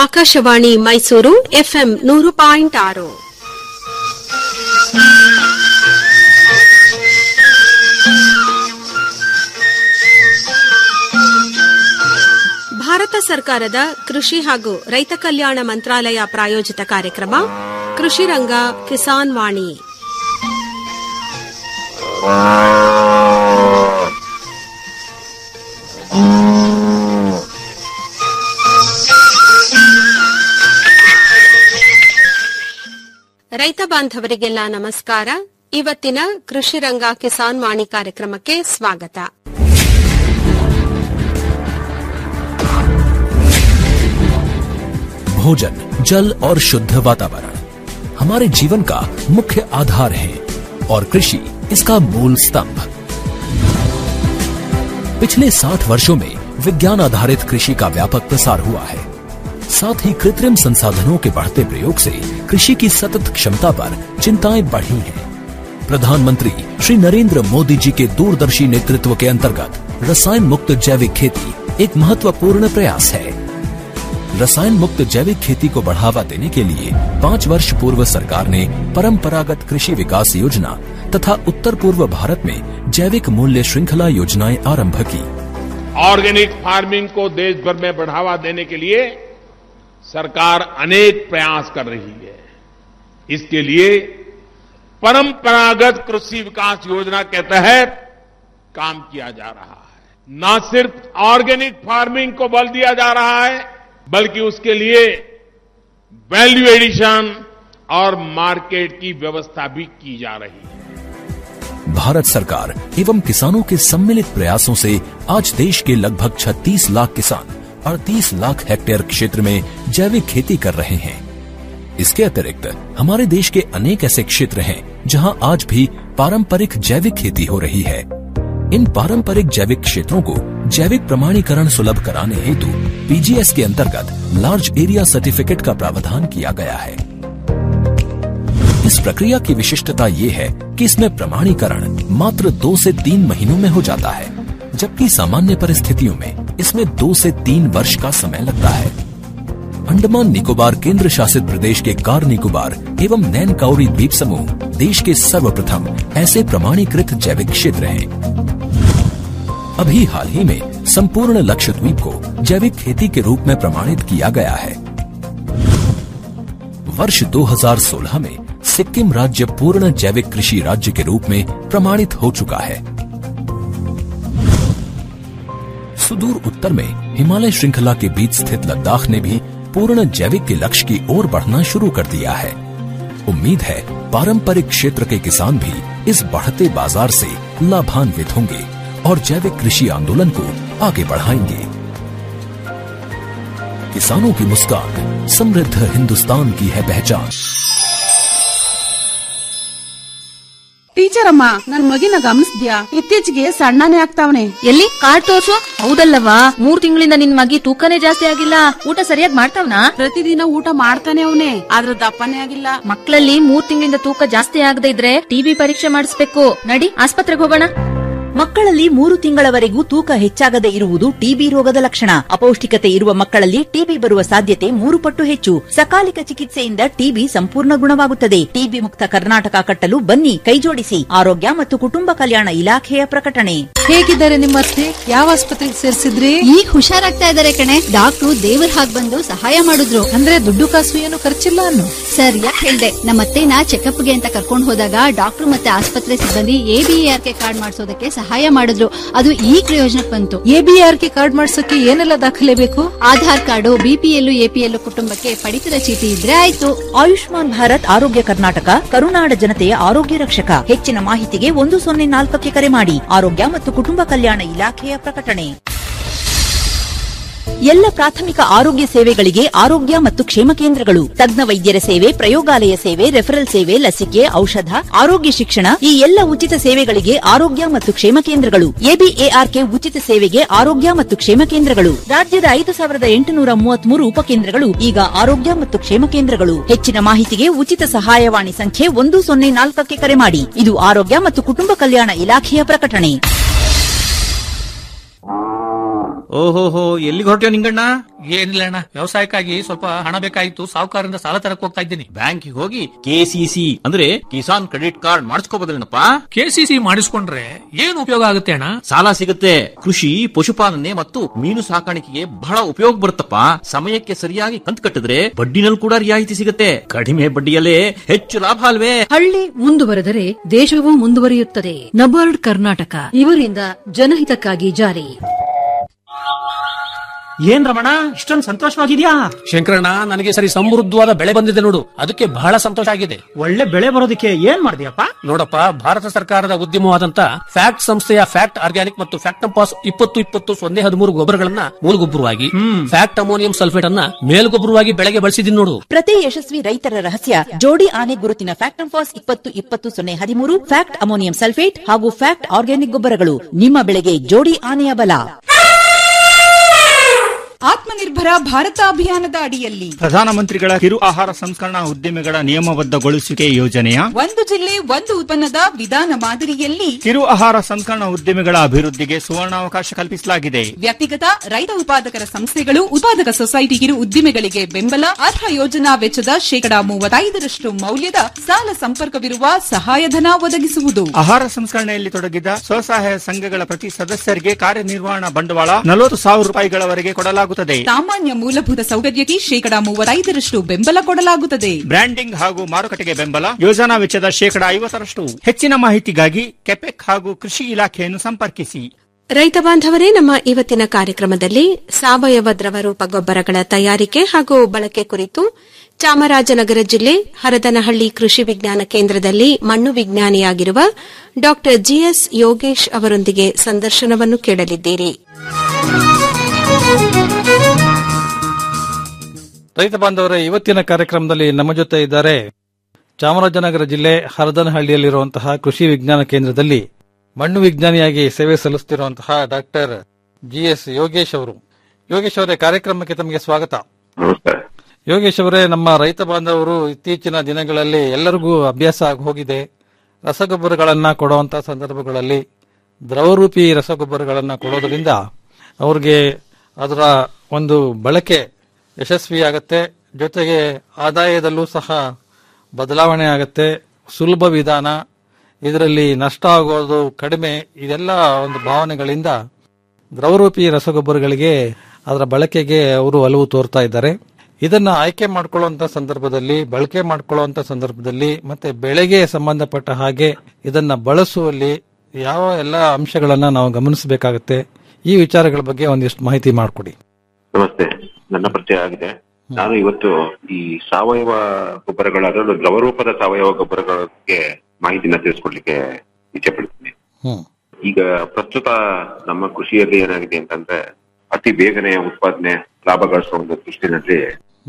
Akashvani Mysuru FM ನೂರು point ಆರು ಭಾರತ ಸರ್ಕಾರದ ಕೃಷಿ ಹಾಗೂ ರೈತ ಕಲ್ಯಾಣ ಮಂತ್ರಾಲಯ ಪ್ರಾಯೋಜಿತ ಕಾರ್ಯಕ್ರಮ ಕೃಷಿ ರಂಗ ಕಿಸಾನ್ ವಾಣಿ ರೈತ ಬಾಂಧವರಿಗೆಲ್ಲ ನಮಸ್ಕಾರ ಇವತ್ತಿನ ಕೃಷಿ ರಂಗ ಕಿಸಾನ್ ವಾಣಿ ಕಾರ್ಯಕ್ರಮಕ್ಕೆ ಸ್ವಾಗತ भोजन जल और शुद्ध वातावरण हमारे जीवन का मुख्य आधार है और कृषि इसका मूल स्तंभ पिछले 60 वर्षों में विज्ञान आधारित कृषि का व्यापक प्रसार हुआ है साथ ही कृत्रिम संसाधनों के बढ़ते प्रयोग से कृषि की सतत क्षमता पर चिंताएं बढ़ी हैं। प्रधानमंत्री श्री नरेंद्र मोदी जी के दूरदर्शी नेतृत्व के अंतर्गत रसायन मुक्त जैविक खेती एक महत्वपूर्ण प्रयास है रसायन मुक्त जैविक खेती को बढ़ावा देने के लिए पाँच वर्ष पूर्व सरकार ने परंपरागत कृषि विकास योजना तथा उत्तर पूर्व भारत में जैविक मूल्य श्रृंखला योजनाएं आरंभ की ऑर्गेनिक फार्मिंग को देश भर में बढ़ावा देने के लिए सरकार अनेक प्रयास कर रही है इसके लिए परंपरागत कृषि विकास योजना के तहत काम किया जा रहा है न सिर्फ ऑर्गेनिक फार्मिंग को बल दिया जा रहा है बल्कि उसके लिए वैल्यू एडिशन और मार्केट की व्यवस्था भी की जा रही है भारत सरकार एवं किसानों के सम्मिलित प्रयासों से आज देश के लगभग 36 लाख किसान 38 लाख हेक्टेयर क्षेत्र में जैविक खेती कर रहे हैं इसके अतिरिक्त हमारे देश के अनेक ऐसे क्षेत्र हैं जहां आज भी पारंपरिक जैविक खेती हो रही है इन पारंपरिक जैविक क्षेत्रों को जैविक प्रमाणीकरण सुलभ कराने हेतु पीजीएस के अंतर्गत लार्ज एरिया सर्टिफिकेट का प्रावधान किया गया है इस प्रक्रिया की विशिष्टता ये है कि इसमें प्रमाणीकरण मात्र दो से तीन महीनों में हो जाता है जबकि सामान्य परिस्थितियों में इसमें दो से तीन वर्ष का समय लगता है अंडमान निकोबार केंद्र शासित प्रदेश के कार निकोबार एवं नैन काउरी द्वीप समूह देश के सर्वप्रथम ऐसे प्रमाणीकृत जैविक क्षेत्र हैं अभी हाल ही में संपूर्ण लक्षद्वीप को जैविक खेती के रूप में प्रमाणित किया गया है वर्ष 2016 में सिक्किम राज्य पूर्ण जैविक कृषि राज्य के रूप में प्रमाणित हो चुका है सुदूर उत्तर में हिमालय श्रृंखला के बीच स्थित लद्दाख ने भी पूर्ण जैविक के लक्ष्य की ओर बढ़ना शुरू कर दिया है उम्मीद है पारंपरिक क्षेत्र के किसान भी इस बढ़ते बाजार से लाभान्वित होंगे और जैविक कृषि आंदोलन को आगे बढ़ाएंगे किसानों की मुस्कान समृद्ध हिंदुस्तान की है पहचान ಟೀಚರ್ ಅಮ್ಮ ನನ್ ಮಗಿನ ಗಮನಿಸ್ದ್ಯಾ ಇತ್ತೀಚೆಗೆ ಸಣ್ಣನೇ ಆಗ್ತಾವನೆ ಎಲ್ಲಿ ಕಾರ್ಡ್ ತೋರ್ಸು ಹೌದಲ್ಲವಾ ಮೂರ್ ತಿಂಗಳಿಂದ ನಿನ್ ಮಗಿ ತೂಕನೇ ಜಾಸ್ತಿ ಆಗಿಲ್ಲ ಊಟ ಸರಿಯಾಗಿ ಮಾಡ್ತಾವ್ನಾ ಪ್ರತಿದಿನ ಊಟ ಮಾಡ್ತಾನೆ ಅವನೇ ಆದ್ರ ದಪ್ಪನೇ ಆಗಿಲ್ಲ ಮಕ್ಕಳಲ್ಲಿ ಮೂರ್ ತಿಂಗಳಿಂದ ತೂಕ ಜಾಸ್ತಿ ಆಗದೆ ಇದ್ರೆ ಟಿಬಿ ಪರೀಕ್ಷೆ ಮಾಡಿಸ್ಬೇಕು ನಡಿ ಆಸ್ಪತ್ರೆಗೆ ಹೋಗೋಣ ಮಕ್ಕಳಲ್ಲಿ ಮೂರು ತಿಂಗಳವರೆಗೂ ತೂಕ ಹೆಚ್ಚಾಗದೆ ಇರುವುದು ಟಿಬಿ ರೋಗದ ಲಕ್ಷಣ ಅಪೌಷ್ಟಿಕತೆ ಇರುವ ಮಕ್ಕಳಲ್ಲಿ ಟಿಬಿ ಬರುವ ಸಾಧ್ಯತೆ ಮೂರು ಪಟ್ಟು ಹೆಚ್ಚು ಸಕಾಲಿಕ ಚಿಕಿತ್ಸೆಯಿಂದ ಟಿಬಿ ಸಂಪೂರ್ಣ ಗುಣವಾಗುತ್ತದೆ ಟಿಬಿ ಮುಕ್ತ ಕರ್ನಾಟಕ ಕಟ್ಟಲು ಬನ್ನಿ ಕೈಜೋಡಿಸಿ ಆರೋಗ್ಯ ಮತ್ತು ಕುಟುಂಬ ಕಲ್ಯಾಣ ಇಲಾಖೆಯ ಪ್ರಕಟಣೆ ಹೇಗಿದ್ದಾರೆ ನಿಮ್ಮ ಅತ್ತೆ ಯಾವ ಆಸ್ಪತ್ರೆಗೆ ಸೇರಿಸಿದ್ರಿ ಈಗ ಹುಷಾರಾಗ್ತಾ ಇದಾರೆ ಕಣೆ ಡಾಕ್ಟ್ರು ದೇವ್ರ ಹಾಗ್ ಬಂದು ಸಹಾಯ ಮಾಡಿದ್ರು ಅಂದ್ರೆ ದುಡ್ಡು ಕಾಸು ಏನು ಖರ್ಚಿಲ್ಲ ಅನ್ನು ಸರ್ ಯಾಕೆ ಹೇಳ್ದೆ ನಮ್ಮತ್ತೆನ ಚೆಕಪ್ಗೆ ಅಂತ ಕರ್ಕೊಂಡು ಹೋದಾಗ ಡಾಕ್ಟ್ರು ಮತ್ತೆ ಆಸ್ಪತ್ರೆ ಸಿಬ್ಬಂದಿ ಎಬಿಆರ್ ಕೆ ಕಾರ್ಡ್ ಮಾಡಿಸೋದಕ್ಕೆ ಸಹಾಯ ಮಾಡಿದ್ರು ಅದು ಈ ಪ್ರಯೋಜನಕ್ಕೆ ಬಂತು ಎಬಿಆರ್ ಕೆ ಕಾರ್ಡ್ ಮಾಡ್ಸಕ್ಕೆ ಏನೆಲ್ಲ ದಾಖಲೆ ಬೇಕು ಆಧಾರ್ ಕಾರ್ಡು ಬಿಪಿಎಲ್ ಎಪಿಎಲ್ ಕುಟುಂಬಕ್ಕೆ ಪಡಿತರ ಚೀಟಿ ಇದ್ರೆ ಆಯ್ತು ಆಯುಷ್ಮಾನ್ ಭಾರತ್ ಆರೋಗ್ಯ ಕರ್ನಾಟಕ ಕರುನಾಡ ಜನತೆಯ ಆರೋಗ್ಯ ರಕ್ಷಕ ಹೆಚ್ಚಿನ ಮಾಹಿತಿಗೆ ಒಂದು ಸೊನ್ನೆ ನಾಲ್ಕಕ್ಕೆ ಕರೆ ಮಾಡಿ ಆರೋಗ್ಯ ಮತ್ತು ಕುಟುಂಬ ಕಲ್ಯಾಣ ಇಲಾಖೆಯ ಪ್ರಕಟಣೆ ಎಲ್ಲ ಪ್ರಾಥಮಿಕ ಆರೋಗ್ಯ ಸೇವೆಗಳಿಗೆ ಆರೋಗ್ಯ ಮತ್ತು ಕ್ಷೇಮ ಕೇಂದ್ರಗಳು ತಜ್ಞ ವೈದ್ಯರ ಸೇವೆ ಪ್ರಯೋಗಾಲಯ ಸೇವೆ ರೆಫರಲ್ ಸೇವೆ ಲಸಿಕೆ ಔಷಧ ಆರೋಗ್ಯ ಶಿಕ್ಷಣ ಈ ಎಲ್ಲ ಉಚಿತ ಸೇವೆಗಳಿಗೆ ಆರೋಗ್ಯ ಮತ್ತು ಕ್ಷೇಮ ಕೇಂದ್ರಗಳು ಎಬಿಎಆರ್ಕೆ ಉಚಿತ ಸೇವೆಗೆ ಆರೋಗ್ಯ ಮತ್ತು ಕ್ಷೇಮ ಕೇಂದ್ರಗಳು ರಾಜ್ಯದ ಐದು ಸಾವಿರದ ಎಂಟುನೂರ ಮೂವತ್ಮೂರು ಉಪಕೇಂದ್ರಗಳು ಈಗ ಆರೋಗ್ಯ ಮತ್ತು ಕ್ಷೇಮ ಕೇಂದ್ರಗಳು ಹೆಚ್ಚಿನ ಮಾಹಿತಿಗೆ ಉಚಿತ ಸಹಾಯವಾಣಿ ಸಂಖ್ಯೆ ಒಂದು ಸೊನ್ನೆ ನಾಲ್ಕಕ್ಕೆ ಕರೆ ಮಾಡಿ ಇದು ಆರೋಗ್ಯ ಮತ್ತು ಕುಟುಂಬ ಕಲ್ಯಾಣ ಇಲಾಖೆಯ ಪ್ರಕಟಣೆ ಓಹೋಹೋ ಎಲ್ಲಿಗೆ ಹೊರಟ್ಯೋ ನಿಂಗಣ್ಣ ಏನಿಲ್ಲ ಅಣ್ಣ ವ್ಯವಸಾಯಕ್ಕಾಗಿ ಸ್ವಲ್ಪ ಹಣ ಬೇಕಾಗಿತ್ತು ಸಾಹುಕಾರರಿಂದ ಸಾಲ ತರಕ್ ಹೋಗ್ತಾ ಇದ್ದೀನಿ ಬ್ಯಾಂಕಿಗೆ ಹೋಗಿ ಕೆಸಿಸಿ ಅಂದ್ರೆ ಕಿಸಾನ್ ಕ್ರೆಡಿಟ್ ಕಾರ್ಡ್ ಮಾಡಿಸ್ಕೋಬೋದಲ್ಲೇನಪ್ಪ ಕೆಸಿಸಿ ಮಾಡಿಸ್ಕೊಂಡ್ರೆ ಏನ್ ಉಪಯೋಗ ಆಗುತ್ತೆ ಅಣ್ಣ ಸಾಲ ಸಿಗುತ್ತೆ ಕೃಷಿ ಪಶುಪಾಲನೆ ಮತ್ತು ಮೀನು ಸಾಕಾಣಿಕೆಗೆ ಬಹಳ ಉಪಯೋಗ ಬರುತ್ತಪ್ಪ ಸಮಯಕ್ಕೆ ಸರಿಯಾಗಿ ಕಂತು ಕಟ್ಟಿದ್ರೆ ಬಡ್ಡಿನಲ್ಲಿ ಕೂಡ ರಿಯಾಯಿತಿ ಸಿಗುತ್ತೆ ಕಡಿಮೆ ಬಡ್ಡಿಯಲ್ಲೇ ಹೆಚ್ಚು ಲಾಭ ಅಲ್ವೇ ಹಳ್ಳಿ ಮುಂದುವರೆದರೆ ದೇಶವೂ ಮುಂದುವರಿಯುತ್ತದೆ ನಬಾರ್ಡ್ ಕರ್ನಾಟಕ ಇವರಿಂದ ಜನಹಿತಕ್ಕಾಗಿ ಜಾರಿ ಏನ್ ರಮಣ ಇಷ್ಟೊಂದು ಸಂತೋಷವಾಗಿದ್ಯಾ ಶಂಕರಣ್ಣ ನನಗೆ ಸರಿ ಸಮೃದ್ಧವಾದ ಬೆಳೆ ಬಂದಿದೆ ನೋಡು ಅದಕ್ಕೆ ಬಹಳ ಸಂತೋಷ ಆಗಿದೆ ಒಳ್ಳೆ ಬೆಳೆ ಬರೋದಕ್ಕೆ ಏನ್ ಮಾಡಿದ್ಯಪ್ಪ ನೋಡಪ್ಪ ಭಾರತ ಸರ್ಕಾರದ ಉದ್ಯಮವಾದಂತ ಫ್ಯಾಕ್ಟ್ ಸಂಸ್ಥೆಯ ಫ್ಯಾಕ್ಟ್ ಆರ್ಗ್ಯಾನಿಕ್ ಮತ್ತು ಫ್ಯಾಕ್ಟಂಪಾಸ್ ಇಪ್ಪತ್ತು ಇಪ್ಪತ್ತು ಸೊನ್ನೆ ಹದಿಮೂರು ಗೊಬ್ಬರಗಳನ್ನ ಮೂಲಗೊಬ್ಬರವಾಗಿ ಫ್ಯಾಕ್ಟ್ ಅಮೋನಿಯಂ ಸಲ್ಫೇಟ್ ಅನ್ನ ಮೇಲ್ಗೊಬ್ಬರವಾಗಿ ಬೆಳೆಗೆ ಬಳಸಿದೀನಿ ನೋಡು ಪ್ರತಿ ಯಶಸ್ವಿ ರೈತರ ರಹಸ್ಯ ಜೋಡಿ ಆನೆ ಗುರುತಿನ ಫ್ಯಾಕ್ಟ್ ಫಾಸ್ ಇಪ್ಪತ್ತು ಇಪ್ಪತ್ತು ಸೊನ್ನೆ ಹದಿಮೂರು ಫ್ಯಾಕ್ಟ್ ಅಮೋನಿಯಂ ಸಲ್ಫೇಟ್ ಹಾಗೂ ಫ್ಯಾಕ್ಟ್ ಆರ್ಗ್ಯಾನಿಕ್ ಗೊಬ್ಬರಗಳು ನಿಮ್ಮ ಬೆಳೆಗೆ ಜೋಡಿ ಆನೆಯ ಬಲ ಆತ್ಮನಿರ್ಭರ ಭಾರತ ಅಭಿಯಾನದ ಅಡಿಯಲ್ಲಿ ಪ್ರಧಾನಮಂತ್ರಿಗಳ ಕಿರು ಆಹಾರ ಸಂಸ್ಕರಣಾ ಉದ್ಯಮಿಗಳ ನಿಯಮಬದ್ಧಗೊಳಿಸುವಿಕೆ ಯೋಜನೆಯ ಒಂದು ಜಿಲ್ಲೆ ಒಂದು ಉತ್ಪನ್ನದ ವಿಧಾನ ಮಾದರಿಯಲ್ಲಿ ಕಿರು ಆಹಾರ ಸಂಸ್ಕರಣಾ ಉದ್ಯಮಿಗಳ ಅಭಿವೃದ್ಧಿಗೆ ಸುವರ್ಣಾವಕಾಶ ಕಲ್ಪಿಸಲಾಗಿದೆ ವ್ಯಕ್ತಿಗತ ರೈತ ಉತ್ಪಾದಕರ ಸಂಸ್ಥೆಗಳು ಉತ್ಪಾದಕ ಸೊಸೈಟಿ ಕಿರು ಉದ್ದಿಮೆಗಳಿಗೆ ಬೆಂಬಲ ಅರ್ಹ ಯೋಜನಾ ವೆಚ್ಚದ ಶೇಕಡಾ ಮೂವತ್ತೈದರಷ್ಟು ಮೌಲ್ಯದ ಸಾಲ ಸಂಪರ್ಕವಿರುವ ಸಹಾಯಧನ ಒದಗಿಸುವುದು ಆಹಾರ ಸಂಸ್ಕರಣೆಯಲ್ಲಿ ತೊಡಗಿದ ಸ್ವಸಹಾಯ ಸಂಘಗಳ ಪ್ರತಿ ಸದಸ್ಯರಿಗೆ ಕಾರ್ಯನಿರ್ವಹಣಾ ಬಂಡವಾಳ ನಲವತ್ತು ಸಾವಿರ ರೂಪಾಯಿಗಳವರೆಗೆ ಕೊಡಲಾಗುತ್ತದೆ ಸಾಮಾನ್ಯ ಮೂಲಭೂತ ಸೌಕರ್ಯಕ್ಕೆ ಶೇಕಡಾ ಮೂವತ್ತೈದರಷ್ಟು ಬೆಂಬಲ ಕೊಡಲಾಗುತ್ತದೆ ಬ್ರ್ಯಾಂಡಿಂಗ್ ಹಾಗೂ ಮಾರುಕಟ್ಟೆಗೆ ಬೆಂಬಲ ಯೋಜನಾ ವೆಚ್ಚದ ಶೇಕಡಾ ಐವತ್ತರಷ್ಟು ಹೆಚ್ಚಿನ ಮಾಹಿತಿಗಾಗಿ ಕೆಪೆಕ್ ಹಾಗೂ ಕೃಷಿ ಇಲಾಖೆಯನ್ನು ಸಂಪರ್ಕಿಸಿ ರೈತ ಬಾಂಧವರೇ ನಮ್ಮ ಇವತ್ತಿನ ಕಾರ್ಯಕ್ರಮದಲ್ಲಿ ಸಾವಯವ ದ್ರವರೂಪ ಗೊಬ್ಬರಗಳ ತಯಾರಿಕೆ ಹಾಗೂ ಬಳಕೆ ಕುರಿತು ಚಾಮರಾಜನಗರ ಜಿಲ್ಲೆ ಹರದನಹಳ್ಳಿ ಕೃಷಿ ವಿಜ್ಞಾನ ಕೇಂದ್ರದಲ್ಲಿ ಮಣ್ಣು ವಿಜ್ಞಾನಿಯಾಗಿರುವ ಡಾ ಜಿಎಸ್ ಯೋಗೇಶ್ ಅವರೊಂದಿಗೆ ಸಂದರ್ಶನವನ್ನು ಕೇಳಲಿದ್ದೀರಿ ರೈತ ಬಾಂಧವರೇ ಇವತ್ತಿನ ಕಾರ್ಯಕ್ರಮದಲ್ಲಿ ನಮ್ಮ ಜೊತೆ ಇದ್ದಾರೆ ಚಾಮರಾಜನಗರ ಜಿಲ್ಲೆ ಹರದನಹಳ್ಳಿಯಲ್ಲಿರುವಂತಹ ಕೃಷಿ ವಿಜ್ಞಾನ ಕೇಂದ್ರದಲ್ಲಿ ಮಣ್ಣು ವಿಜ್ಞಾನಿಯಾಗಿ ಸೇವೆ ಸಲ್ಲಿಸುತ್ತಿರುವಂತಹ ಡಾಕ್ಟರ್ ಜಿಎಸ್ ಯೋಗೇಶ್ ಅವರು ಯೋಗೇಶ್ ಅವರೇ ಕಾರ್ಯಕ್ರಮಕ್ಕೆ ತಮಗೆ ಸ್ವಾಗತ ಯೋಗೇಶ್ ಅವರೇ ನಮ್ಮ ರೈತ ಬಾಂಧವರು ಇತ್ತೀಚಿನ ದಿನಗಳಲ್ಲಿ ಎಲ್ಲರಿಗೂ ಅಭ್ಯಾಸ ಆಗಿ ಹೋಗಿದೆ ರಸಗೊಬ್ಬರಗಳನ್ನ ಕೊಡುವಂತಹ ಸಂದರ್ಭಗಳಲ್ಲಿ ದ್ರವರೂಪಿ ರಸಗೊಬ್ಬರಗಳನ್ನ ಕೊಡೋದ್ರಿಂದ ಅವ್ರಿಗೆ ಅದರ ಒಂದು ಬಳಕೆ ಯಶಸ್ವಿಯಾಗತ್ತೆ ಜೊತೆಗೆ ಆದಾಯದಲ್ಲೂ ಸಹ ಬದಲಾವಣೆ ಆಗತ್ತೆ ಸುಲಭ ವಿಧಾನ ಇದರಲ್ಲಿ ನಷ್ಟ ಆಗೋದು ಕಡಿಮೆ ಇದೆಲ್ಲ ಒಂದು ಭಾವನೆಗಳಿಂದ ದ್ರವರೂಪಿ ರಸಗೊಬ್ಬರಗಳಿಗೆ ಅದರ ಬಳಕೆಗೆ ಅವರು ಒಲವು ತೋರ್ತಾ ಇದ್ದಾರೆ ಇದನ್ನ ಆಯ್ಕೆ ಮಾಡ್ಕೊಳ್ಳುವಂತ ಸಂದರ್ಭದಲ್ಲಿ ಬಳಕೆ ಮಾಡ್ಕೊಳ್ಳುವಂತ ಸಂದರ್ಭದಲ್ಲಿ ಮತ್ತೆ ಬೆಳೆಗೆ ಸಂಬಂಧಪಟ್ಟ ಹಾಗೆ ಇದನ್ನ ಬಳಸುವಲ್ಲಿ ಯಾವ ಎಲ್ಲ ಅಂಶಗಳನ್ನ ನಾವು ಗಮನಿಸಬೇಕಾಗತ್ತೆ ಈ ವಿಚಾರಗಳ ಬಗ್ಗೆ ಒಂದಿಷ್ಟು ಮಾಹಿತಿ ಮಾಡಿಕೊಡಿ ನಮಸ್ತೆ ನನ್ನ ಪರಿಚಯ ಆಗಿದೆ ನಾನು ಇವತ್ತು ಈ ಸಾವಯವ ಗೊಬ್ಬರಗಳ ಅದರಲ್ಲೂ ದ್ರವರೂಪದ ಸಾವಯವ ಗೊಬ್ಬರಗಳ ಬಗ್ಗೆ ಮಾಹಿತಿನ ತಿಳಿಸ್ಕೊಡ್ಲಿಕ್ಕೆ ಇಚ್ಛೆ ಪಡ್ತೀನಿ ಈಗ ಪ್ರಸ್ತುತ ನಮ್ಮ ಕೃಷಿಯಲ್ಲಿ ಏನಾಗಿದೆ ಅಂತಂದ್ರೆ ಅತಿ ಬೇಗನೆ ಉತ್ಪಾದನೆ ಲಾಭ ಗಳಿಸುವ ಒಂದು ದೃಷ್ಟಿನಲ್ಲಿ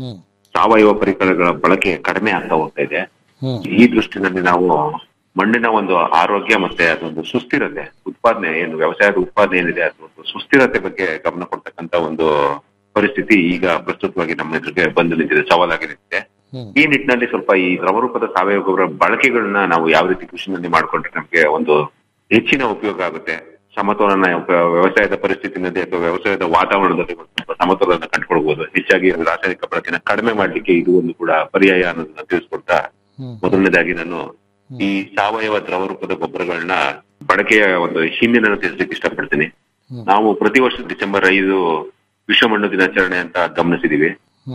ಸಾವಯವ ಪರಿಕರಗಳ ಬಳಕೆ ಕಡಿಮೆ ಆಗ್ತಾ ಹೋಗ್ತಾ ಇದೆ ಈ ದೃಷ್ಟಿನಲ್ಲಿ ನಾವು ಮಣ್ಣಿನ ಒಂದು ಆರೋಗ್ಯ ಮತ್ತೆ ಅದೊಂದು ಸುಸ್ಥಿರತೆ ಉತ್ಪಾದನೆ ಏನು ವ್ಯವಸಾಯದ ಉತ್ಪಾದನೆ ಏನಿದೆ ಅದೊಂದು ಸುಸ್ಥಿರತೆ ಬಗ್ಗೆ ಗಮನ ಕೊಡ್ತಕ್ಕಂತ ಒಂದು ಪರಿಸ್ಥಿತಿ ಈಗ ಪ್ರಸ್ತುತವಾಗಿ ನಮ್ಮ ಎದುರಿಗೆ ಬಂದು ನಿಂತಿದೆ ಸವಾಲಾಗಿ ನಿಂತಿದೆ ಈ ನಿಟ್ಟಿನಲ್ಲಿ ಸ್ವಲ್ಪ ಈ ದ್ರವರೂಪದ ಸಾವಯವ ಗೊಬ್ಬರ ಬಳಕೆಗಳನ್ನ ನಾವು ಯಾವ ರೀತಿ ಕೃಷಿನಲ್ಲಿ ಮಾಡ್ಕೊಂಡ್ರೆ ನಮಗೆ ಒಂದು ಹೆಚ್ಚಿನ ಉಪಯೋಗ ಆಗುತ್ತೆ ಸಮತೋಲನ ಉಪ- ವ್ಯವಸಾಯದ ಪರಿಸ್ಥಿತಿನಲ್ಲಿ ಅಥವಾ ವ್ಯವಸಾಯದ ವಾತಾವರಣದಲ್ಲಿ ಒಂದು ಸ್ವಲ್ಪ ಸಮತೋಲನ ಕಂಡುಕೊಳ್ಬಹುದು ಹೆಚ್ಚಾಗಿ ರಾಸಾಯನಿಕ ಬಳಕೆನ ಕಡಿಮೆ ಮಾಡ್ಲಿಕ್ಕೆ ಇದು ಒಂದು ಕೂಡ ಪರ್ಯಾಯ ಅನ್ನೋದನ್ನ ತಿಳಿಸ್ಕೊಡ್ತಾ ಮೊದಲನೇದಾಗಿ ನಾನು ಈ ಸಾವಯವ ದ್ರವರೂಪದ ಗೊಬ್ಬರಗಳನ್ನ ಬಳಕೆಯ ಒಂದು ಹಿಂದಿನ ತಿಳಿಸ್ಲಿಕ್ಕೆ ಇಷ್ಟಪಡ್ತೀನಿ ನಾವು ಪ್ರತಿ ವರ್ಷ ಡಿಸೆಂಬರ್ ಐದು ವಿಶ್ವ ಮಣ್ಣು ದಿನಾಚರಣೆ ಅಂತ ಗಮನಿಸಿದೀವಿ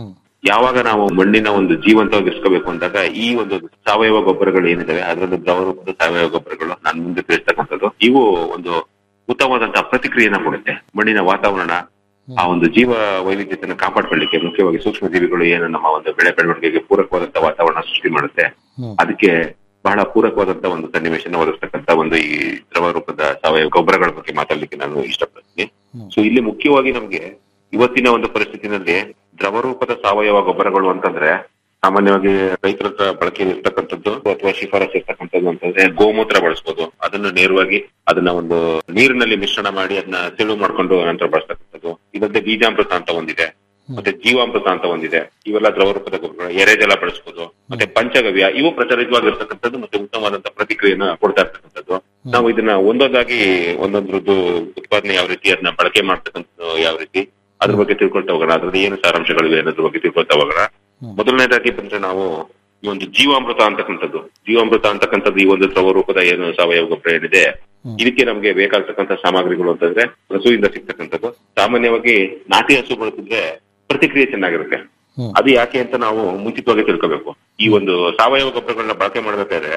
ಯಾವಾಗ ನಾವು ಮಣ್ಣಿನ ಒಂದು ಜೀವಂತವಾಗಿರಿಸ್ಕೋಬೇಕು ಅಂದಾಗ ಈ ಒಂದು ಸಾವಯವ ಗೊಬ್ಬರಗಳು ಏನಿದಾವೆ ಅದರದ್ದು ದ್ರವರೂಪದ ಸಾವಯವ ಗೊಬ್ಬರಗಳು ನಾನು ಮುಂದೆ ತಿಳಿಸ್ತಕ್ಕಂಥದ್ದು ಇವು ಒಂದು ಉತ್ತಮವಾದಂತಹ ಪ್ರತಿಕ್ರಿಯೆನ ಕೊಡುತ್ತೆ ಮಣ್ಣಿನ ವಾತಾವರಣ ಆ ಒಂದು ಜೀವ ವೈವಿಧ್ಯತೆಯನ್ನು ಕಾಪಾಡ್ಕೊಳ್ಳಿಕ್ಕೆ ಮುಖ್ಯವಾಗಿ ಸೂಕ್ಷ್ಮ ಜೀವಿಗಳು ಏನು ನಮ್ಮ ಒಂದು ಬೆಳೆ ಬೆಳವಣಿಗೆಗೆ ಪೂರಕವಾದಂತಹ ವಾತಾವರಣ ಸೃಷ್ಟಿ ಮಾಡುತ್ತೆ ಅದಕ್ಕೆ ಬಹಳ ಪೂರಕವಾದಂತಹ ಒಂದು ಸನ್ನಿವೇಶನ ಒದಗಿಸ್ತಕ್ಕಂತ ಒಂದು ಈ ದ್ರವ ರೂಪದ ಸಾವಯವ ಗೊಬ್ಬರಗಳ ಬಗ್ಗೆ ಮಾತಾಡ್ಲಿಕ್ಕೆ ನಾನು ಇಷ್ಟಪಡ್ತೀನಿ ಸೊ ಇಲ್ಲಿ ಮುಖ್ಯವಾಗಿ ನಮ್ಗೆ ಇವತ್ತಿನ ಒಂದು ಪರಿಸ್ಥಿತಿನಲ್ಲಿ ದ್ರವ ರೂಪದ ಸಾವಯವ ಗೊಬ್ಬರಗಳು ಅಂತಂದ್ರೆ ಸಾಮಾನ್ಯವಾಗಿ ರೈತರ ಹತ್ರ ಬಳಕೆಯಲ್ಲಿ ಇರ್ತಕ್ಕಂಥದ್ದು ಅಥವಾ ಶಿಫಾರಸ್ ಇರ್ತಕ್ಕಂಥದ್ದು ಅಂತಂದ್ರೆ ಗೋಮೂತ್ರ ಬಳಸ್ಬೋದು ಅದನ್ನು ನೇರವಾಗಿ ಅದನ್ನ ಒಂದು ನೀರಿನಲ್ಲಿ ಮಿಶ್ರಣ ಮಾಡಿ ಅದನ್ನ ತೆಳು ಮಾಡ್ಕೊಂಡು ನಂತರ ಬಳಸ್ತಕ್ಕಂಥದ್ದು ಇದಲ್ಲದೆ ಬೀಜಾಮೃತ ಅಂತ ಒಂದಿದೆ ಮತ್ತೆ ಜೀವಾಮೃತ ಅಂತ ಒಂದಿದೆ ಇವೆಲ್ಲ ದ್ರವ ರೂಪದ ಗೊಬ್ಬರ ಎರೆಜಲ ಬಳಸ್ಬೋದು ಮತ್ತೆ ಪಂಚಗವ್ಯ ಇವು ಪ್ರಚಲಿತವಾಗಿರ್ತಕ್ಕಂಥದ್ದು ಮತ್ತೆ ಉತ್ತಮವಾದಂತಹ ಪ್ರತಿಕ್ರಿಯೆನ ಕೊಡ್ತಾ ಇರ್ತಕ್ಕಂಥದ್ದು ನಾವು ಇದನ್ನ ಒಂದೊಂದಾಗಿ ಒಂದೊಂದ್ರದ್ದು ಉತ್ಪಾದನೆ ಯಾವ ರೀತಿ ಅದನ್ನ ಬಳಕೆ ಮಾಡ್ತಕ್ಕಂಥ ಯಾವ ರೀತಿ ಅದ್ರ ಬಗ್ಗೆ ತಿಳ್ಕೊಳ್ತಾ ಹೋಗೋಣ ಅದ್ರಲ್ಲಿ ಏನು ಸಾರಾಂಶಗಳಿವೆ ಅನ್ನೋದ್ರ ಬಗ್ಗೆ ತಿಳ್ಕೊಳ್ತಾ ಹೋಗೋಣ ಮೊದಲನೇದಾಗಿ ಬಂದ್ರೆ ನಾವು ಈ ಒಂದು ಜೀವಾಮೃತ ಅಂತಕ್ಕಂಥದ್ದು ಜೀವಾಮೃತ ಅಂತಕ್ಕಂಥದ್ದು ಈ ಒಂದು ದ್ರವ ರೂಪದ ಏನು ಸಾವಯವ ಗೊಬ್ಬರ ಏನಿದೆ ಇದಕ್ಕೆ ನಮ್ಗೆ ಬೇಕಾಗ್ತಕ್ಕಂಥ ಸಾಮಗ್ರಿಗಳು ಅಂತಂದ್ರೆ ಹಸುವಿಂದ ಸಿಗ್ತಕ್ಕಂಥದ್ದು ಸಾಮಾನ್ಯವಾಗಿ ನಾಟಿ ಹಸು ಬಳಸಿದ್ರೆ ಪ್ರತಿಕ್ರಿಯೆ ಚೆನ್ನಾಗಿರುತ್ತೆ ಅದು ಯಾಕೆ ಅಂತ ನಾವು ಮುಂಚಿತವಾಗಿ ತಿಳ್ಕೋಬೇಕು ಈ ಒಂದು ಸಾವಯವ ಗೊಬ್ಬರಗಳನ್ನ ಬಳಕೆ ಮಾಡ್ಬೇಕಾದ್ರೆ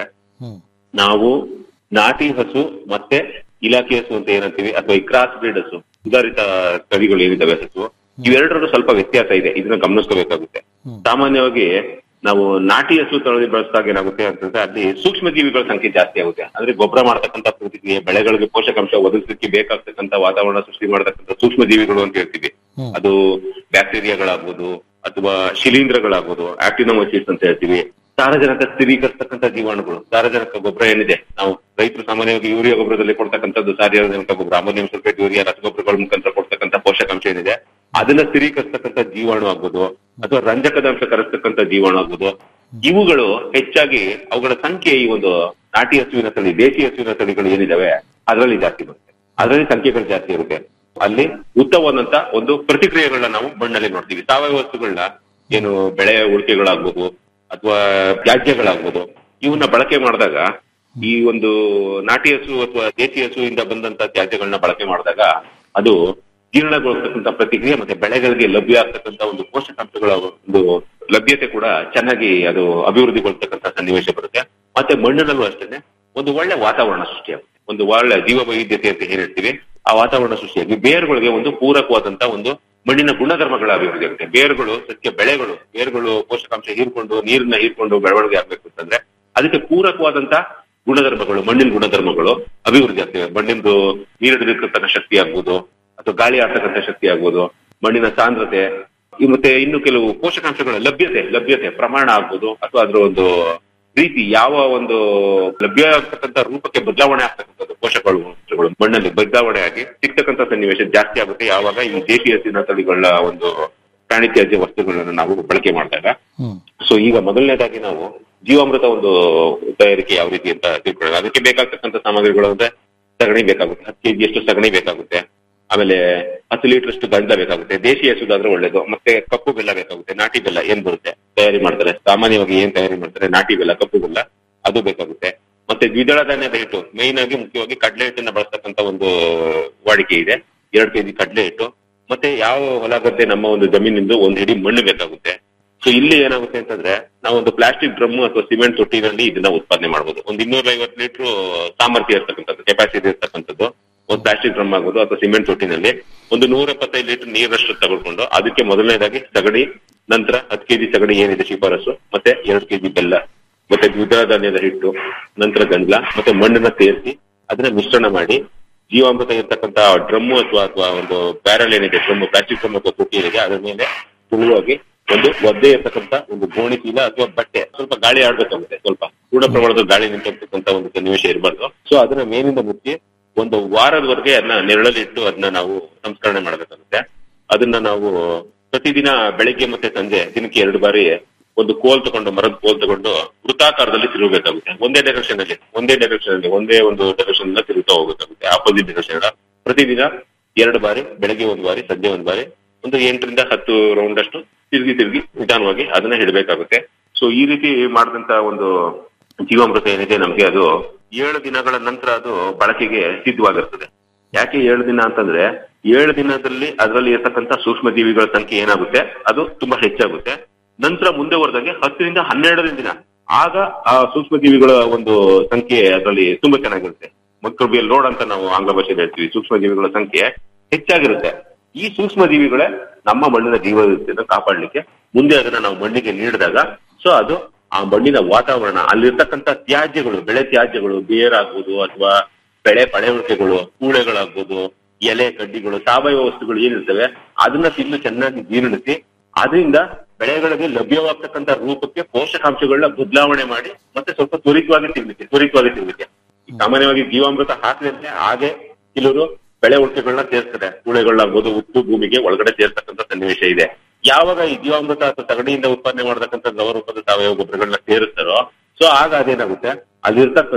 ನಾವು ನಾಟಿ ಹಸು ಮತ್ತೆ ಇಲಾಖೆ ಹಸು ಅಂತ ಏನಂತೀವಿ ಅಥವಾ ಈ ಕ್ರಾಸ್ ಬ್ರೀಡ್ ಹಸು ಸುಧಾರಿತ ತಳಿಗಳು ಏನಿದಾವೆ ಹಸು ಇವೆರಡರಲ್ಲೂ ಸ್ವಲ್ಪ ವ್ಯತ್ಯಾಸ ಇದೆ ಇದನ್ನ ಗಮನಿಸ್ಕೋಬೇಕಾಗುತ್ತೆ ಸಾಮಾನ್ಯವಾಗಿ ನಾವು ನಾಟಿ ಹಸು ತಳಿ ಬಳಸಿದಾಗ ಏನಾಗುತ್ತೆ ಅಂತಂದ್ರೆ ಅಲ್ಲಿ ಸೂಕ್ಷ್ಮ ಜೀವಿಗಳ ಸಂಖ್ಯೆ ಜಾಸ್ತಿ ಆಗುತ್ತೆ ಅಂದ್ರೆ ಗೊಬ್ಬರ ಮಾಡ್ತಕ್ಕಂಥ ಪ್ರತಿಕ್ರಿಯೆ ಬೆಳೆಗಳಿಗೆ ಪೋಷಕಾಂಶ ಒದಗಿಸಲಿಕ್ಕೆ ಬೇಕಾಗ್ತಕ್ಕಂಥ ವಾತಾವರಣ ಸೃಷ್ಟಿ ಮಾಡತಕ್ಕಂಥ ಸೂಕ್ಷ್ಮ ಜೀವಿಗಳು ಅಂತ ಹೇಳ್ತೀವಿ ಅದು ಬ್ಯಾಕ್ಟೀರಿಯಾಗಳಾಗ್ಬೋದು ಅಥವಾ ಶಿಲೀಂಧ್ರಗಳಾಗ್ಬೋದು ಆಕ್ಟಿನೋಮೈಸಿಸ್ ಅಂತ ಹೇಳ್ತೀವಿ ಸಾರಜನಕ ಸ್ಥಿರೀಕರಿಸ್ತಕ್ಕಂಥ ಜೀವಾಣುಗಳು ಸಾರಜನಕ ಗೊಬ್ಬರ ಏನಿದೆ ನಾವು ರೈತರು ಸಾಮಾನ್ಯವಾಗಿ ಯೂರಿಯಾ ಗೊಬ್ಬರದಲ್ಲಿ ಕೊಡ್ತಕ್ಕಂಥದ್ದು ಸಾರಜನಕ ಗೊಬ್ಬರ ಅಮೋನಿಯಂ ಸಲ್ಫೇಟ್ ಯೂರಿಯಾ ರಸಗೊಬ್ಬರಗಳ ಮುಖಾಂತರ ಕೊಡ್ತಕ್ಕಂಥ ಪೋಷಕಾಂಶ ಏನಿದೆ ಅದನ್ನ ಸ್ಥಿರೀಕರಿಸ್ತಕ್ಕಂಥ ಜೀವಾಣು ಆಗ್ಬೋದು ಅಥವಾ ರಂಜಕದ ಅಂಶ ಕರೆಸ್ತಕ್ಕಂಥ ಜೀವಾಣು ಆಗ್ಬೋದು ಇವುಗಳು ಹೆಚ್ಚಾಗಿ ಅವುಗಳ ಸಂಖ್ಯೆ ಈ ಒಂದು ನಾಟಿ ಹಸುವಿನ ತಳಿ ದೇಶಿ ಹಸುವಿನ ತಳಿಗಳು ಏನಿದಾವೆ ಅದರಲ್ಲಿ ಜಾಸ್ತಿ ಬರುತ್ತೆ ಅದರಲ್ಲಿ ಸಂಖ್ಯೆಗಳು ಜಾಸ್ತಿ ಇರುತ್ತೆ ಅಲ್ಲಿ ಉತ್ತಮವಾದಂತ ಒಂದು ಪ್ರತಿಕ್ರಿಯೆಗಳನ್ನ ನಾವು ಮಣ್ಣಲ್ಲಿ ನೋಡ್ತೀವಿ ಸಾವಯವ ವಸ್ತುಗಳನ್ನ ಏನು ಬೆಳೆ ಉಳಿಕೆಗಳಾಗ್ಬೋದು ಅಥವಾ ತ್ಯಾಜ್ಯಗಳಾಗ್ಬೋದು ಇವನ್ನ ಬಳಕೆ ಮಾಡಿದಾಗ ಈ ಒಂದು ನಾಟಿ ಹಸು ಅಥವಾ ದೇಶಿ ಹಸುವಿಂದ ಬಂದಂತ ತ್ಯಾಜ್ಯಗಳನ್ನ ಬಳಕೆ ಮಾಡಿದಾಗ ಅದು ಜೀರ್ಣಗೊಳಿಸ್ತಕ್ಕಂಥ ಪ್ರತಿಕ್ರಿಯೆ ಮತ್ತೆ ಬೆಳೆಗಳಿಗೆ ಲಭ್ಯ ಆಗ್ತಕ್ಕಂಥ ಒಂದು ಪೋಷಕಾಂಶಗಳ ಒಂದು ಲಭ್ಯತೆ ಕೂಡ ಚೆನ್ನಾಗಿ ಅದು ಅಭಿವೃದ್ಧಿಗೊಳ್ತಕ್ಕಂಥ ಸನ್ನಿವೇಶ ಬರುತ್ತೆ ಮತ್ತೆ ಮಣ್ಣಿನಲ್ಲೂ ಅಷ್ಟೇನೆ ಒಂದು ಒಳ್ಳೆ ವಾತಾವರಣ ಸೃಷ್ಟಿಯಾಗುತ್ತೆ ಒಂದು ಒಳ್ಳೆ ಜೀವ ವೈವಿಧ್ಯತೆ ಅಂತ ಏನ್ ಹೇಳ್ತೀವಿ ಆ ವಾತಾವರಣ ಸೃಷ್ಟಿಯಾಗಿ ಬೇರುಗಳಿಗೆ ಒಂದು ಪೂರಕವಾದಂತ ಒಂದು ಮಣ್ಣಿನ ಗುಣಧರ್ಮಗಳ ಅಭಿವೃದ್ಧಿ ಆಗುತ್ತೆ ಬೇರುಗಳು ಸಸ್ಯ ಬೆಳೆಗಳು ಬೇರುಗಳು ಪೋಷಕಾಂಶ ಹೀರ್ಕೊಂಡು ನೀರನ್ನ ಹೀರ್ಕೊಂಡು ಬೆಳವಣಿಗೆ ಆಗ್ಬೇಕು ಅಂತಂದ್ರೆ ಅದಕ್ಕೆ ಪೂರಕವಾದಂತ ಗುಣಧರ್ಮಗಳು ಮಣ್ಣಿನ ಗುಣಧರ್ಮಗಳು ಅಭಿವೃದ್ಧಿ ಆಗ್ತವೆ ಮಣ್ಣಿಂದು ನೀರು ಹಿಡಿದಿರ್ತಕ್ಕಂಥ ಶಕ್ತಿ ಆಗ್ಬೋದು ಅಥವಾ ಗಾಳಿ ಆಡ್ತಕ್ಕಂಥ ಶಕ್ತಿ ಆಗ್ಬೋದು ಮಣ್ಣಿನ ಸಾಂದ್ರತೆ ಈ ಮತ್ತೆ ಇನ್ನು ಕೆಲವು ಪೋಷಕಾಂಶಗಳ ಲಭ್ಯತೆ ಲಭ್ಯತೆ ಪ್ರಮಾಣ ಆಗ್ಬೋದು ಅಥವಾ ಅದ್ರ ಒಂದು ರೀತಿ ಯಾವ ಒಂದು ಲಭ್ಯ ಆಗ್ತಕ್ಕಂಥ ರೂಪಕ್ಕೆ ಬದಲಾವಣೆ ಆಗ್ತಕ್ಕಂಥದ್ದು ಪೋಷಕಗಳು ಅಂಶಗಳು ಮಣ್ಣಲ್ಲಿ ಬದಲಾವಣೆ ಆಗಿ ಸಿಗ್ತಕ್ಕಂಥ ಸನ್ನಿವೇಶ ಜಾಸ್ತಿ ಆಗುತ್ತೆ ಯಾವಾಗ ಈ ದೇಶಿ ಹಸಿನ ತಳಿಗಳ ಒಂದು ಪ್ರಾಣಿ ತ್ಯಾಜ್ಯ ವಸ್ತುಗಳನ್ನ ನಾವು ಬಳಕೆ ಮಾಡಿದಾಗ ಸೊ ಈಗ ಮೊದಲನೇದಾಗಿ ನಾವು ಜೀವಾಮೃತ ಒಂದು ತಯಾರಿಕೆ ಯಾವ ರೀತಿ ಅಂತ ತಿಳ್ಕೊಳ್ಳೋಣ ಅದಕ್ಕೆ ಬೇಕಾಗ್ತಕ್ಕಂಥ ಸಾಮಗ್ರಿಗಳು ಅಂದ್ರೆ ಸಗಣಿ ಬೇಕಾಗುತ್ತೆ ಹತ್ತು ಕೆಜಿ ಅಷ್ಟು ಸಗಣಿ ಬೇಕಾಗುತ್ತೆ ಆಮೇಲೆ ಹತ್ತು ಲೀಟರ್ ಅಷ್ಟು ಗಂಧ ಬೇಕಾಗುತ್ತೆ ದೇಶಿ ಹಸುದಾದ್ರೆ ಒಳ್ಳೇದು ಮತ್ತೆ ಕಪ್ಪು ಬೆಲ್ಲ ಬೇಕಾಗುತ್ತೆ ನಾಟಿ ಬೆಲ್ಲ ಏನ್ ಬರುತ್ತೆ ತಯಾರಿ ಮಾಡ್ತಾರೆ ಸಾಮಾನ್ಯವಾಗಿ ಏನ್ ತಯಾರಿ ಮಾಡ್ತಾರೆ ನಾಟಿ ಬೆಲ್ಲ ಕಪ್ಪು ಬೆಲ್ಲ ಅದು ಬೇಕಾಗುತ್ತೆ ಮತ್ತೆ ದ್ವಿದಳ ಧಾನ್ಯದ ಹಿಟ್ಟು ಮೇಯ್ನ್ ಆಗಿ ಮುಖ್ಯವಾಗಿ ಕಡಲೆ ಹಿಟ್ಟನ್ನ ಬಳಸ್ತಕ್ಕಂತ ಒಂದು ವಾಡಿಕೆ ಇದೆ ಎರಡು ಕೆಜಿ ಕಡಲೆ ಹಿಟ್ಟು ಮತ್ತೆ ಯಾವ ಹೊಲ ಗದ್ದೆ ನಮ್ಮ ಒಂದು ಜಮೀನಿಂದ ಒಂದು ಹಿಡಿ ಮಣ್ಣು ಬೇಕಾಗುತ್ತೆ ಸೊ ಇಲ್ಲಿ ಏನಾಗುತ್ತೆ ಅಂತಂದ್ರೆ ನಾವು ಒಂದು ಪ್ಲಾಸ್ಟಿಕ್ ಡ್ರಮ್ ಅಥವಾ ಸಿಮೆಂಟ್ ತೊಟ್ಟಿನಲ್ಲಿ ಇದನ್ನ ಉತ್ಪಾದನೆ ಮಾಡಬಹುದು ಒಂದು ಇನ್ನೂರ ಐವತ್ತು ಲೀಟರ್ ಸಾಮರ್ಥ್ಯ ಇರ್ತಕ್ಕಂಥದ್ದು ಕೆಪಾಸಿಟಿ ಇರ್ತಕ್ಕಂಥದ್ದು ಒಂದು ಪ್ಲಾಸ್ಟಿಕ್ ಡ್ರಮ್ ಆಗೋದು ಅಥವಾ ಸಿಮೆಂಟ್ ತೊಟ್ಟಿನಲ್ಲಿ ಒಂದು ನೂರ ಎಪ್ಪತ್ತೈದು ಲೀಟರ್ ನೀರಷ್ಟು ತಗೊಳ್ಕೊಂಡು ಅದಕ್ಕೆ ಮೊದಲನೇದಾಗಿ ಸಗಣಿ ನಂತರ ಹತ್ತು ಕೆಜಿ ಸಗಣಿ ಏನಿದೆ ಶಿಫಾರಸು ಮತ್ತೆ ಎರಡು ಕೆಜಿ ಬೆಲ್ಲ ಮತ್ತೆ ದ್ವಿದಳ ಧಾನ್ಯದ ಹಿಟ್ಟು ನಂತರ ಗಂಜಲ ಮತ್ತೆ ಮಣ್ಣನ್ನ ಸೇರಿಸಿ ಅದನ್ನ ಮಿಶ್ರಣ ಮಾಡಿ ಜೀವಾಮೃತ ಇರ್ತಕ್ಕಂತ ಡ್ರಮ್ ಅಥವಾ ಅಥವಾ ಒಂದು ಬ್ಯಾರಲ್ ಏನಿದೆ ಡ್ರಮ್ ಪ್ಲಾಸ್ಟಿಕ್ ಡ್ರಮ್ ಅಥವಾ ತೊಟ್ಟಿ ಏನಿದೆ ಅದ್ರ ಮೇಲೆ ಸುಲಭವಾಗಿ ಒಂದು ಒದ್ದೆ ಇರ್ತಕ್ಕಂತ ಒಂದು ಗೋಣಿ ಚೀಲ ಅಥವಾ ಬಟ್ಟೆ ಸ್ವಲ್ಪ ಗಾಳಿ ಆಡ್ಬೇಕಾಗುತ್ತೆ ಸ್ವಲ್ಪ ಪೂರ್ಣ ಪ್ರಮಾಣದ ಗಾಳಿ ನಿಂತಿರ್ತಕ್ಕಂತ ಒಂದು ಸನ್ನಿವೇಶ ಇರಬಾರ್ದು ಸೊ ಅದನ್ನ ಮೇಲಿಂದ ಮುಚ್ಚಿ ಒಂದು ವಾರದವರೆಗೆ ಅದನ್ನ ನೆರಳಲ್ಲಿ ಇಟ್ಟು ಅದನ್ನ ನಾವು ಸಂಸ್ಕರಣೆ ಮಾಡಬೇಕಾಗುತ್ತೆ ಅದನ್ನ ನಾವು ಪ್ರತಿದಿನ ಬೆಳಿಗ್ಗೆ ಮತ್ತೆ ಸಂಜೆ ದಿನಕ್ಕೆ ಎರಡು ಬಾರಿ ಒಂದು ಕೋಲ್ ತಗೊಂಡು ಮರದ ಕೋಲ್ ತಗೊಂಡು ವೃತ್ತಾಕಾರದಲ್ಲಿ ತಿರುಗಬೇಕಾಗುತ್ತೆ ಒಂದೇ ಡೈರೆಕ್ಷನ್ ಅಲ್ಲಿ ಒಂದೇ ಡೈರೆಕ್ಷನ್ ಅಲ್ಲಿ ಒಂದೇ ಒಂದು ಡೈರೆಕ್ಷನ್ ಇಂದ ತಿರುಗ್ತಾ ಹೋಗಬೇಕಾಗುತ್ತೆ ಆಪೋಸಿಟ್ ಡೈರೆಕ್ಷನ್ ಪ್ರತಿದಿನ ಎರಡು ಬಾರಿ ಬೆಳಗ್ಗೆ ಒಂದು ಬಾರಿ ಸಂಜೆ ಒಂದು ಬಾರಿ ಒಂದು ಎಂಟರಿಂದ ಹತ್ತು ರೌಂಡ್ ಅಷ್ಟು ತಿರುಗಿ ತಿರುಗಿ ನಿಧಾನವಾಗಿ ಅದನ್ನ ಹಿಡಬೇಕಾಗುತ್ತೆ ಸೊ ಈ ರೀತಿ ಮಾಡಿದಂತ ಒಂದು ಜೀವಾಮೃತ ಏನಿದೆ ನಮ್ಗೆ ಅದು ಏಳು ದಿನಗಳ ನಂತರ ಅದು ಬಳಕೆಗೆ ಸಿದ್ಧವಾಗಿರ್ತದೆ ಯಾಕೆ ಏಳು ದಿನ ಅಂತಂದ್ರೆ ಏಳು ದಿನದಲ್ಲಿ ಅದರಲ್ಲಿ ಇರ್ತಕ್ಕಂಥ ಸೂಕ್ಷ್ಮ ಜೀವಿಗಳ ಸಂಖ್ಯೆ ಏನಾಗುತ್ತೆ ಅದು ತುಂಬಾ ಹೆಚ್ಚಾಗುತ್ತೆ ನಂತರ ಮುಂದೆ ಹೊರದಂಗೆ ಹತ್ತರಿಂದ ಹನ್ನೆರಡನೇ ದಿನ ಆಗ ಆ ಸೂಕ್ಷ್ಮ ಜೀವಿಗಳ ಒಂದು ಸಂಖ್ಯೆ ಅದರಲ್ಲಿ ತುಂಬಾ ಚೆನ್ನಾಗಿರುತ್ತೆ ಮೈಕ್ರೋಬಿಯಲ್ ಲೋಡ್ ಅಂತ ನಾವು ಆಂಗ್ಲ ಭಾಷೆಯಲ್ಲಿ ಹೇಳ್ತೀವಿ ಸೂಕ್ಷ್ಮ ಜೀವಿಗಳ ಸಂಖ್ಯೆ ಹೆಚ್ಚಾಗಿರುತ್ತೆ ಈ ಸೂಕ್ಷ್ಮ ಜೀವಿಗಳೇ ನಮ್ಮ ಮಣ್ಣಿನ ಜೀವವನ್ನು ಕಾಪಾಡಲಿಕ್ಕೆ ಮುಂದೆ ಅದನ್ನ ನಾವು ಮಣ್ಣಿಗೆ ನೀಡಿದಾಗ ಸೊ ಅದು ಆ ಮಣ್ಣಿನ ವಾತಾವರಣ ಅಲ್ಲಿರ್ತಕ್ಕಂಥ ತ್ಯಾಜ್ಯಗಳು ಬೆಳೆ ತ್ಯಾಜ್ಯಗಳು ಬೇರಾಗ್ಬೋದು ಅಥವಾ ಬೆಳೆ ಪಳೆಯುಳಿಕೆಗಳು ಕೂಳೆಗಳಾಗ್ಬೋದು ಎಲೆ ಕಡ್ಡಿಗಳು ಸಾವಯವ ವಸ್ತುಗಳು ಏನಿರ್ತವೆ ಅದನ್ನ ತಿಂದು ಚೆನ್ನಾಗಿ ಜೀರ್ಣಿಸಿ ಅದರಿಂದ ಬೆಳೆಗಳಿಗೆ ಲಭ್ಯವಾಗ್ತಕ್ಕಂಥ ರೂಪಕ್ಕೆ ಪೋಷಕಾಂಶಗಳನ್ನ ಬದಲಾವಣೆ ಮಾಡಿ ಮತ್ತೆ ಸ್ವಲ್ಪ ತ್ವರಿತವಾಗಿ ತಿನ್ಲಿಕ್ಕೆ ತ್ವರಿತವಾಗಿ ತಿನ್ಲಿಕ್ಕೆ ಈ ಸಾಮಾನ್ಯವಾಗಿ ಜೀವಾಮೃತ ಹಾಕಿದ್ರೆ ಹಾಗೆ ಕೆಲವರು ಬೆಳೆ ಉಳಿಕೆಗಳನ್ನ ಸೇರ್ತಾರೆ ಕೂಳೆಗಳಾಗ್ಬೋದು ಉತ್ತು ಭೂಮಿಗೆ ಒಳಗಡೆ ಸೇರ್ತಕ್ಕಂಥ ಸನ್ನಿವೇಶ ಇದೆ ಯಾವಾಗ ಈ ಜೀವಾಮೃತ ಅಥವಾ ತಗಡಿಯಿಂದ ಉತ್ಪಾದನೆ ಮಾಡತಕ್ಕಂಥ ದ್ರವ ರೂಪದ ಸಾವಯವ ಗೊಬ್ಬರಗಳನ್ನ ಸೇರಿಸ್ತಾರೋ ಸೊ ಆಗ ಅದೇನಾಗುತ್ತೆ ಅಲ್ಲಿರ್ತಕ್ಕಂಥ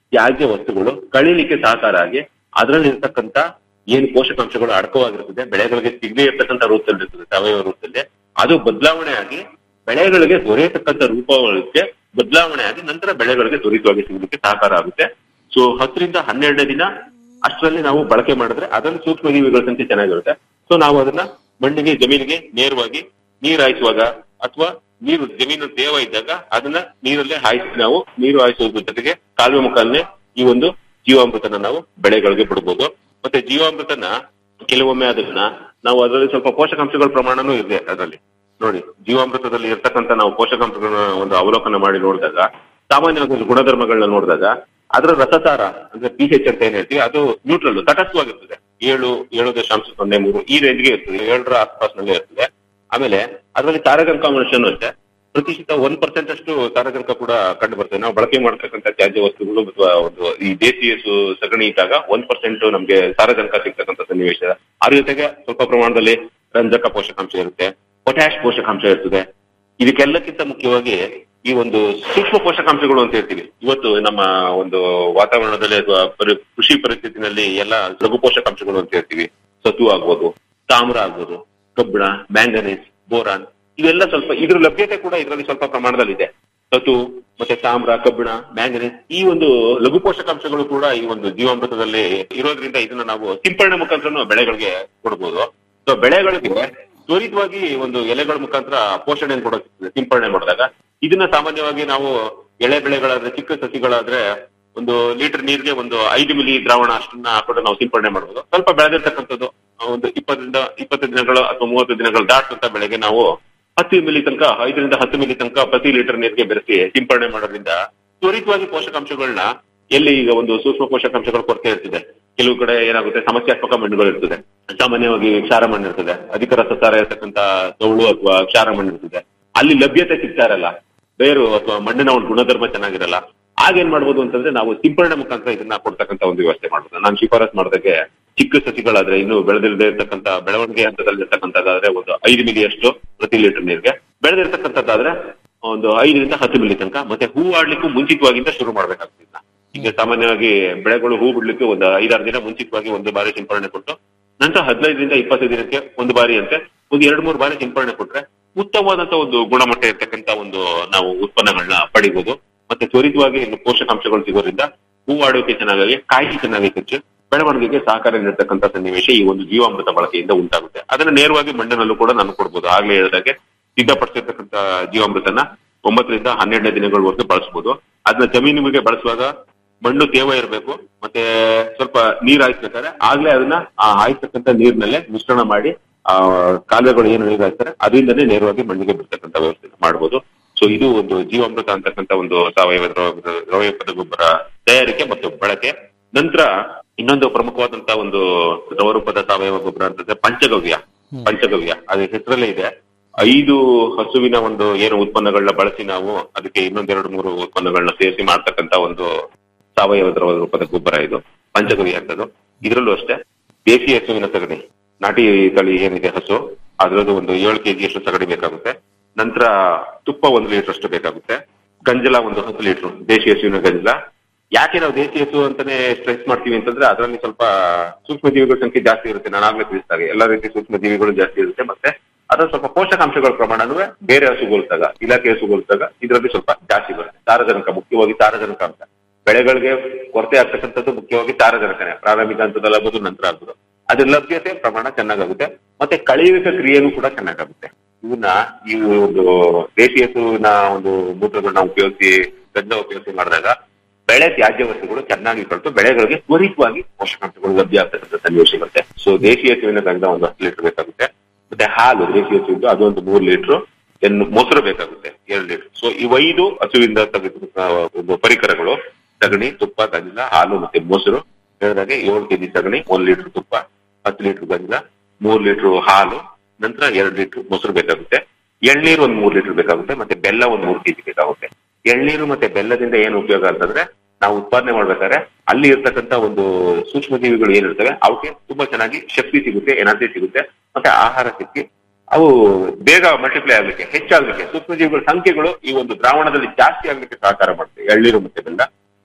ತ್ಯಾಜ್ಯ ವಸ್ತುಗಳು ಕಳೀಲಿಕ್ಕೆ ಸಹಕಾರ ಆಗಿ ಅದರಲ್ಲಿರ್ತಕ್ಕಂಥ ಏನು ಪೋಷಕಾಂಶಗಳು ಅಡಕವಾಗಿರ್ತದೆ ಬೆಳೆಗಳಿಗೆ ಸಿಗದೇ ಇರ್ತಕ್ಕಂಥ ರೂಪದಲ್ಲಿ ಇರ್ತದೆ ಸಾವಯವ ರೂಪದಲ್ಲಿ ಅದು ಬದಲಾವಣೆ ಆಗಿ ಬೆಳೆಗಳಿಗೆ ದೊರೆಯತಕ್ಕಂಥ ರೂಪಗಳಿಗೆ ಬದಲಾವಣೆ ಆಗಿ ನಂತರ ಬೆಳೆಗಳಿಗೆ ತ್ವರಿತವಾಗಿ ಸಿಗಲಿಕ್ಕೆ ಸಹಕಾರ ಆಗುತ್ತೆ ಸೊ ಹತ್ತರಿಂದ ಹನ್ನೆರಡನೇ ದಿನ ಅಷ್ಟರಲ್ಲಿ ನಾವು ಬಳಕೆ ಮಾಡಿದ್ರೆ ಅದರಲ್ಲಿ ಸೂಕ್ಷ್ಮ ಜೀವಿಗಳ ಸಂಖ್ಯೆ ಚೆನ್ನಾಗಿರುತ್ತೆ ಸೊ ನಾವು ಅದನ್ನ ಮಣ್ಣಿಗೆ ಜಮೀನಿಗೆ ನೇರವಾಗಿ ನೀರು ಹಾಯಿಸುವಾಗ ಅಥವಾ ನೀರು ಜಮೀನು ತೇವ ಇದ್ದಾಗ ಅದನ್ನ ನೀರಲ್ಲೇ ಹಾಯಿಸಿ ನಾವು ನೀರು ಹಾಯಿಸುವುದ್ರ ಜೊತೆಗೆ ಕಾಲುವೆ ಮುಖಾನೇ ಈ ಒಂದು ಜೀವಾಮೃತನ ನಾವು ಬೆಳೆಗಳಿಗೆ ಬಿಡಬಹುದು ಮತ್ತೆ ಜೀವಾಮೃತನ ಕೆಲವೊಮ್ಮೆ ಅದನ್ನ ನಾವು ಅದರಲ್ಲಿ ಸ್ವಲ್ಪ ಪೋಷಕಾಂಶಗಳ ಪ್ರಮಾಣನೂ ಇದೆ ಅದರಲ್ಲಿ ನೋಡಿ ಜೀವಾಮೃತದಲ್ಲಿ ಇರ್ತಕ್ಕಂಥ ನಾವು ಪೋಷಕಾಂಶಗಳನ್ನ ಒಂದು ಅವಲೋಕನ ಮಾಡಿ ನೋಡಿದಾಗ ಸಾಮಾನ್ಯವಾಗಿ ಒಂದು ಗುಣಧರ್ಮಗಳನ್ನ ನೋಡಿದಾಗ ಅದರ ರಸಸಾರ ಅಂದ್ರೆ ಪಿ ಹೆಚ್ ಅಂತ ಏನ್ ಹೇಳ್ತೀವಿ ಅದು ನ್ಯೂಟ್ರಲ್ ತಟಸ್ಥವಾಗಿರ್ತದೆ ಏಳು ಏಳು ದಶಾಂಶ ಸೊನ್ನೆ ಮೂರು ಈ ರೇಂಜ್ಗೆ ಇರ್ತದೆ ಏಳರ ಆಸ್ಪಾಸ್ನಲ್ಲೇ ಇರ್ತದೆ ಆಮೇಲೆ ಅದರಲ್ಲಿ ಸಾರಜನಕಾಂಶನೂ ಅಷ್ಟೇ ಪ್ರತಿಶತ ಒಂದ್ ಪರ್ಸೆಂಟ್ ಅಷ್ಟು ಸಾರಜನಕ ಕೂಡ ಕಂಡು ಬರ್ತದೆ ನಾವು ಬಳಕೆ ಮಾಡ್ತಕ್ಕಂಥ ತ್ಯಾಜ್ಯ ವಸ್ತುಗಳು ಅಥವಾ ಒಂದು ಈ ದೇಸಿ ಹಸು ಸಗಣಿ ಇದ್ದಾಗ ಒಂದ್ ಪರ್ಸೆಂಟ್ ನಮ್ಗೆ ಸಾರಜನಕ ಸಿಗ್ತಕ್ಕಂಥ ಸನ್ನಿವೇಶ ಅದ್ರ ಜೊತೆಗೆ ಸ್ವಲ್ಪ ಪ್ರಮಾಣದಲ್ಲಿ ರಂಜಕ ಪೋಷಕಾಂಶ ಇರುತ್ತೆ ಪೊಟ್ಯಾಶ್ ಪೋಷಕಾಂಶ ಇರ್ತದೆ ಇದಕ್ಕೆಲ್ಲಕ್ಕಿಂತ ಮುಖ್ಯವಾಗಿ ಈ ಒಂದು ಸೂಕ್ಷ್ಮ ಪೋಷಕಾಂಶಗಳು ಅಂತ ಹೇಳ್ತೀವಿ ಇವತ್ತು ನಮ್ಮ ಒಂದು ವಾತಾವರಣದಲ್ಲಿ ಅಥವಾ ಪರಿ- ಕೃಷಿ ಪರಿಸ್ಥಿತಿನಲ್ಲಿ ಎಲ್ಲ ಲಘು ಪೋಷಕಾಂಶಗಳು ಅಂತ ಹೇಳ್ತೀವಿ ಸತು ಆಗ್ಬೋದು ತಾಮ್ರ ಆಗ್ಬೋದು ಕಬ್ಬಿಣ ಮ್ಯಾಂಗನೀಸ್ ಬೋರಾನ್ ಇವೆಲ್ಲ ಸ್ವಲ್ಪ ಇದ್ರ ಲಭ್ಯತೆ ಕೂಡ ಇದರಲ್ಲಿ ಸ್ವಲ್ಪ ಪ್ರಮಾಣದಲ್ಲಿ ಇದೆ ಸತು ಮತ್ತೆ ತಾಮ್ರ ಕಬ್ಬಿಣ ಮ್ಯಾಂಗನೀಸ್ ಈ ಒಂದು ಲಘು ಪೋಷಕಾಂಶಗಳು ಕೂಡ ಈ ಒಂದು ಜೀವಾಮೃತದಲ್ಲಿ ಇರೋದ್ರಿಂದ ಇದನ್ನ ನಾವು ಸಿಂಪರಣೆ ಮುಖಾಂತರ ಬೆಳೆಗಳಿಗೆ ಕೊಡ್ಬೋದು ಸೊ ಬೆಳೆಗಳಿಗೆ ತ್ವರಿತವಾಗಿ ಒಂದು ಎಲೆಗಳ ಮುಖಾಂತರ ಪೋಷಣೆ ಕೊಡೋಕೆ ಸಿಂಪರಣೆ ಮಾಡಿದಾಗ ಇದನ್ನ ಸಾಮಾನ್ಯವಾಗಿ ನಾವು ಎಳೆ ಬೆಳೆಗಳಾದ್ರೆ ಚಿಕ್ಕ ಸಸಿಗಳಾದ್ರೆ ಒಂದು ಲೀಟರ್ ನೀರಿಗೆ ಒಂದು ಐದು ಮಿಲಿ ದ್ರಾವಣ ಅಷ್ಟನ್ನ ಹಾಕೊಂಡು ನಾವು ಸಿಂಪರಣೆ ಮಾಡಬಹುದು ಸ್ವಲ್ಪ ಬೆಳೆದಿರ್ತಕ್ಕಂಥದ್ದು ಆ, ಒಂದು ಇಪ್ಪತ್ತರಿಂದ ಇಪ್ಪತ್ತು ದಿನಗಳು ಅಥವಾ ಮೂವತ್ತು ದಿನಗಳು ದಾಟಂತ ಬೆಳೆಗೆ ನಾವು ಹತ್ತು ಮಿಲಿ ತನಕ ಐದರಿಂದ ಹತ್ತು ಮಿಲಿ ತನಕ ಪ್ರತಿ ಲೀಟರ್ ನೀರಿಗೆ ಬೆರೆಸಿ ಸಿಂಪರಣೆ ಮಾಡೋದ್ರಿಂದ ತ್ವರಿತವಾಗಿ ಪೋಷಕಾಂಶಗಳನ್ನ ಎಲ್ಲಿ ಈಗ ಒಂದು ಸೂಕ್ಷ್ಮ ಪೋಷಕಾಂಶಗಳು ಕೊರತೆ ಇರ್ತದೆ ಕೆಲವು ಕಡೆ ಏನಾಗುತ್ತೆ ಸಮಸ್ಯಾತ್ಮಕ ಮಣ್ಣುಗಳು ಇರ್ತದೆ ಸಾಮಾನ್ಯವಾಗಿ ಕ್ಷಾರ ಮಣ್ಣು ಇರ್ತದೆ ಅಧಿಕ ರಸಸಾರ ಇರತಕ್ಕಂತ ತೌಳು ಅಥವಾ ಕ್ಷಾರ ಮಣ್ಣು ಇರ್ತದೆ ಅಲ್ಲಿ ಲಭ್ಯತೆ ಸಿಗ್ತಾ ಇರಲ್ಲ ಬೇರು ಅಥವಾ ಮಣ್ಣಿನ ಒಂದು ಗುಣಧರ್ಮ ಚೆನ್ನಾಗಿರಲ್ಲ ಆಗೇನ್ ಮಾಡ್ಬೋದು ಅಂತಂದ್ರೆ ನಾವು ಸಿಂಪರಣೆ ಮುಖಾಂತರ ಇದನ್ನ ಕೊಡ್ತಕ್ಕಂತ ಒಂದು ವ್ಯವಸ್ಥೆ ಮಾಡ್ಬೋದು ನಾನು ಶಿಫಾರಸ್ ಮಾಡಿದಾಗೆ ಚಿಕ್ಕ ಸಸಿಗಳಾದ್ರೆ ಇನ್ನು ಬೆಳೆದಿರದೇ ಇರ್ತಕ್ಕಂತ ಬೆಳವಣಿಗೆ ಹಂತದಲ್ಲಿ ಇರ್ತಕ್ಕಂಥದ್ದಾದ್ರೆ ಒಂದು ಐದು ಮಿಲಿ ಅಷ್ಟು ಪ್ರತಿ ಲೀಟರ್ ನೀರಿಗೆ ಬೆಳೆದಿರ್ತಕ್ಕಂಥದ್ದಾದ್ರೆ ಒಂದು ಐದರಿಂದ ಹತ್ತು ಮಿಲಿ ತನಕ ಮತ್ತೆ ಹೂ ಆಡ್ಲಿಕ್ಕೂ ಮುಂಚಿತವಾಗಿಂದ ಶುರು ಮಾಡ್ಬೇಕಾಗ್ತದೆ ಇದನ್ನ. ಈಗ ಸಾಮಾನ್ಯವಾಗಿ ಬೆಳೆಗಳು ಹೂ ಬಿಡ್ಲಿಕ್ಕೆ ಒಂದು ಐದಾರು ದಿನ ಮುಂಚಿತವಾಗಿ ಒಂದು ಬಾರಿ ಸಿಂಪರಣೆ ಕೊಟ್ಟು ನಂತರ ಹದಿನೈದರಿಂದ ಇಪ್ಪತ್ತು ದಿನಕ್ಕೆ ಒಂದು ಬಾರಿ ಅಂತೆ ಒಂದು ಎರಡು ಮೂರು ಬಾರಿ ಸಿಂಪರಣೆ ಕೊಟ್ರೆ ಉತ್ತಮವಾದಂತ ಒಂದು ಗುಣಮಟ್ಟ ಇರ್ತಕ್ಕಂತ ಒಂದು ನಾವು ಉತ್ಪನ್ನಗಳನ್ನ ಪಡಿಬಹುದು ಮತ್ತೆ ತ್ವರಿತವಾಗಿ ಇನ್ನು ಪೋಷಕಾಂಶಗಳು ಸಿಗೋದ್ರಿಂದ ಹೂ ಆಡೋಕೆ ಚೆನ್ನಾಗಿ ಕಾಯಿ ಚೆನ್ನಾಗಿ ಹೆಚ್ಚು ಬೆಳವಣಿಗೆಗೆ ಸಹಕಾರ ನೀಡತಕ್ಕಂತ ಸನ್ನಿವೇಶ ಈ ಒಂದು ಜೀವಾಮೃತ ಬಳಕೆಯಿಂದ ಉಂಟಾಗುತ್ತೆ ಅದನ್ನ ನೇರವಾಗಿ ಮಣ್ಣಿನಲ್ಲೂ ಕೂಡ ನಾನು ಕೊಡ್ಬೋದು ಆಗ್ಲೇ ಹೇಳಿದಾಗೆ ಸಿದ್ಧಪಡಿಸಿರ್ತಕ್ಕಂತ ಜೀವಾಮೃತನ ಒಂಬತ್ತರಿಂದ ಹನ್ನೆರಡನೇ ದಿನಗಳವರೆಗೂ ಬಳಸಬಹುದು ಅದನ್ನ ಜಮೀನಿಗೆ ಬಳಸುವಾಗ ಮಣ್ಣು ತೇವ ಇರಬೇಕು ಮತ್ತೆ ಸ್ವಲ್ಪ ನೀರ್ ಹಾಯಿಸ್ಬೇಕಾದ್ರೆ ಆಗ್ಲೇ ಅದನ್ನ ಆ ಹಾಯಿಸ್ತಕ್ಕಂತ ನೀರಿನಲ್ಲೇ ಮಿಶ್ರಣ ಮಾಡಿ ಆ ಕಾಲುವೆಗಳು ಏನು ನೀರು ಹಾಕ್ತಾರೆ ಅದರಿಂದನೇ ನೇರವಾಗಿ ಮಣ್ಣಿಗೆ ಬಿಡ್ತಕ್ಕಂತ ವ್ಯವಸ್ಥೆ ಮಾಡಬಹುದು ಸೊ ಇದು ಒಂದು ಜೀವಾಮೃತ ಅಂತಕ್ಕಂತ ಒಂದು ಸಾವಯವ ದ್ರವ- ದ್ರವರೂಪದ ಗೊಬ್ಬರ ತಯಾರಿಕೆ ಮತ್ತು ಬಳಕೆ ನಂತರ ಇನ್ನೊಂದು ಪ್ರಮುಖವಾದಂತಹ ಒಂದು ದ್ರವರೂಪದ ಸಾವಯವ ಗೊಬ್ಬರ ಅಂತಂದ್ರೆ ಪಂಚಗವ್ಯ ಪಂಚಗವ್ಯ ಅದು ಹೆಸರಲ್ಲೇ ಇದೆ ಐದು ಹಸುವಿನ ಒಂದು ಏನು ಉತ್ಪನ್ನಗಳನ್ನ ಬಳಸಿ ನಾವು ಅದಕ್ಕೆ ಇನ್ನೊಂದೆರಡು ಮೂರು ಉತ್ಪನ್ನಗಳನ್ನ ಸೇರಿಸಿ ಮಾಡ್ತಕ್ಕಂತ ಒಂದು ಸಾವಯವ ದ್ರವ ರೂಪದ ಗೊಬ್ಬರ ಇದು ಪಂಚಗವ್ಯ ಅಂತದ್ದು ಇದರಲ್ಲೂ ಅಷ್ಟೇ ದೇಸಿ ಹಸುವಿನ ಸಗಣಿ ನಾಟಿ ತಳಿ ಏನಿದೆ ಹಸು ಅದರದ್ದು ಒಂದು ಏಳು ಕೆಜಿ ಅಷ್ಟು ಸಗಣಿ ಬೇಕಾಗುತ್ತೆ ನಂತರ ತುಪ್ಪ ಒಂದು ಲೀಟರ್ ಅಷ್ಟು ಬೇಕಾಗುತ್ತೆ ಗಂಜಲ ಒಂದು ಹತ್ತು ಲೀಟರ್ ದೇಶಿ ಹಸುವಿನ ಗಂಜಲ ಯಾಕೆ ನಾವು ದೇಶಿ ಹಸು ಅಂತಾನೆ ಸ್ಟ್ರೆಸ್ ಮಾಡ್ತೀವಿ ಅಂತಂದ್ರೆ ಅದರಲ್ಲಿ ಸ್ವಲ್ಪ ಸೂಕ್ಷ್ಮ ಜೀವಿಗಳ ಸಂಖ್ಯೆ ಜಾಸ್ತಿ ಇರುತ್ತೆ ನಾನು ಆಗ್ಲೇ ತಿಳಿಸಿದಾಗ ಎಲ್ಲಾ ರೀತಿ ಸೂಕ್ಷ್ಮ ಜೀವಿಗಳು ಜಾಸ್ತಿ ಇರುತ್ತೆ ಮತ್ತೆ ಅದರ ಸ್ವಲ್ಪ ಪೋಷಕಾಂಶಗಳ ಪ್ರಮಾಣನೂ ಬೇರೆ ಹಸುಗೊಳಿಸಿದಾಗ ಇಲಾಖೆ ಹಸುಗೊಳಿಸಿದಾಗ ಇದರಲ್ಲಿ ಸ್ವಲ್ಪ ಜಾಸ್ತಿ ಬರುತ್ತೆ ಸಾರಜನಕ ಮುಖ್ಯವಾಗಿ ಸಾರಜನಕ ಅಂತ ಬೆಳೆಗಳಿಗೆ ಕೊರತೆ ಆಗ್ತಕ್ಕಂಥದ್ದು ಮುಖ್ಯವಾಗಿ ಸಾರಜನಕನೇ ಪ್ರಾರಂಭಿಕ ಹಂತದಲ್ಲಿ ಆಗ್ಬೋದು ನಂತರ ಆಗ್ಬೋದು ಅದ್ರ ಲಭ್ಯತೆ ಪ್ರಮಾಣ ಚೆನ್ನಾಗಾಗುತ್ತೆ ಮತ್ತೆ ಕಳೆಯುವಿಕೆ ಕ್ರಿಯೆನೂ ಕೂಡ ಚೆನ್ನಾಗಾಗುತ್ತೆ ಇವನ್ನ ಈ ಒಂದು ದೇಶಿ ಹಸುವಿನ ಒಂದು ಮೂತ್ರಗಳನ್ನ ಉಪಯೋಗಿಸಿ ಗಂಧ ಉಪಯೋಗಿಸಿ ಮಾಡಿದಾಗ ಬೆಳೆ ತ್ಯಾಜ್ಯ ವಸ್ತುಗಳು ಚೆನ್ನಾಗಿ ಕಳೆದು ಬೆಳೆಗಳಿಗೆ ತ್ವರಿತವಾಗಿ ಪೋಷಕಾಂಶಗಳು ಲಭ್ಯ ಆಗ್ತಕ್ಕಂಥ ಸನ್ನಿವೇಶ ಇರುತ್ತೆ ಸೊ ದೇಶಿ ಹಸುವಿನ ಗಂಧ ಒಂದು ಹತ್ತು ಲೀಟರ್ ಬೇಕಾಗುತ್ತೆ ಮತ್ತೆ ಹಾಲು ದೇಶಿ ಹಸುವಿದ್ದು ಅದೊಂದು ಮೂರು ಲೀಟರ್ ಎನ್ನು ಮೊಸರು ಬೇಕಾಗುತ್ತೆ ಎರಡು ಲೀಟರ್ ಸೊ ಇವೈದು ಹಸುವಿಂದ ತೆಗೆದ ಒಂದು ಪರಿಕರಗಳು ಸಗಣಿ ತುಪ್ಪ ಗಂಜಲ ಹಾಲು ಮತ್ತೆ ಮೊಸರು ಹೇಳಿದಾಗೆ ಏಳು ಕೆಜಿ ಸಗಣಿ ಒಂದ್ ಲೀಟರ್ ತುಪ್ಪ ಹತ್ತು ಲೀಟರ್ ಗಂಜಲ ಮೂರ್ ಲೀಟರ್ ಹಾಲು ನಂತರ ಎರಡು ಲೀಟರ್ ಮೊಸರು ಬೇಕಾಗುತ್ತೆ ಎಳ್ನೀರು ಒಂದ್ ಮೂರ್ ಲೀಟರ್ ಬೇಕಾಗುತ್ತೆ ಮತ್ತೆ ಬೆಲ್ಲ ಒಂದ್ ಮೂರು ಕೆಜಿ ಬೇಕಾಗುತ್ತೆ ಎಳ್ನೀರು ಮತ್ತೆ ಬೆಲ್ಲದಿಂದ ಏನು ಉಪಯೋಗ ಅಂತಂದ್ರೆ ನಾವು ಉತ್ಪಾದನೆ ಮಾಡ್ಬೇಕಾದ್ರೆ ಅಲ್ಲಿ ಇರ್ತಕ್ಕಂತ ಒಂದು ಸೂಕ್ಷ್ಮ ಜೀವಿಗಳು ಏನಿರ್ತವೆ ಅವಕ್ಕೆ ತುಂಬಾ ಚೆನ್ನಾಗಿ ಶಕ್ತಿ ಸಿಗುತ್ತೆ ಎನರ್ಜಿ ಸಿಗುತ್ತೆ ಮತ್ತೆ ಆಹಾರ ಸಿಕ್ಕಿ ಅವು ಬೇಗ ಮಲ್ಟಿಪ್ಲೈ ಆಗ್ಲಿಕ್ಕೆ ಹೆಚ್ಚಾಗ್ಲಿಕ್ಕೆ ಸೂಕ್ಷ್ಮ ಜೀವಿಗಳ ಸಂಖ್ಯೆಗಳು ಈ ಒಂದು ದ್ರಾವಣದಲ್ಲಿ ಜಾಸ್ತಿ ಆಗ್ಲಿಕ್ಕೆ ಸಹಕಾರ ಮಾಡುತ್ತೆ ಎಳ್ನೀರು ಮತ್ತೆ ಬೆಲ್ಲ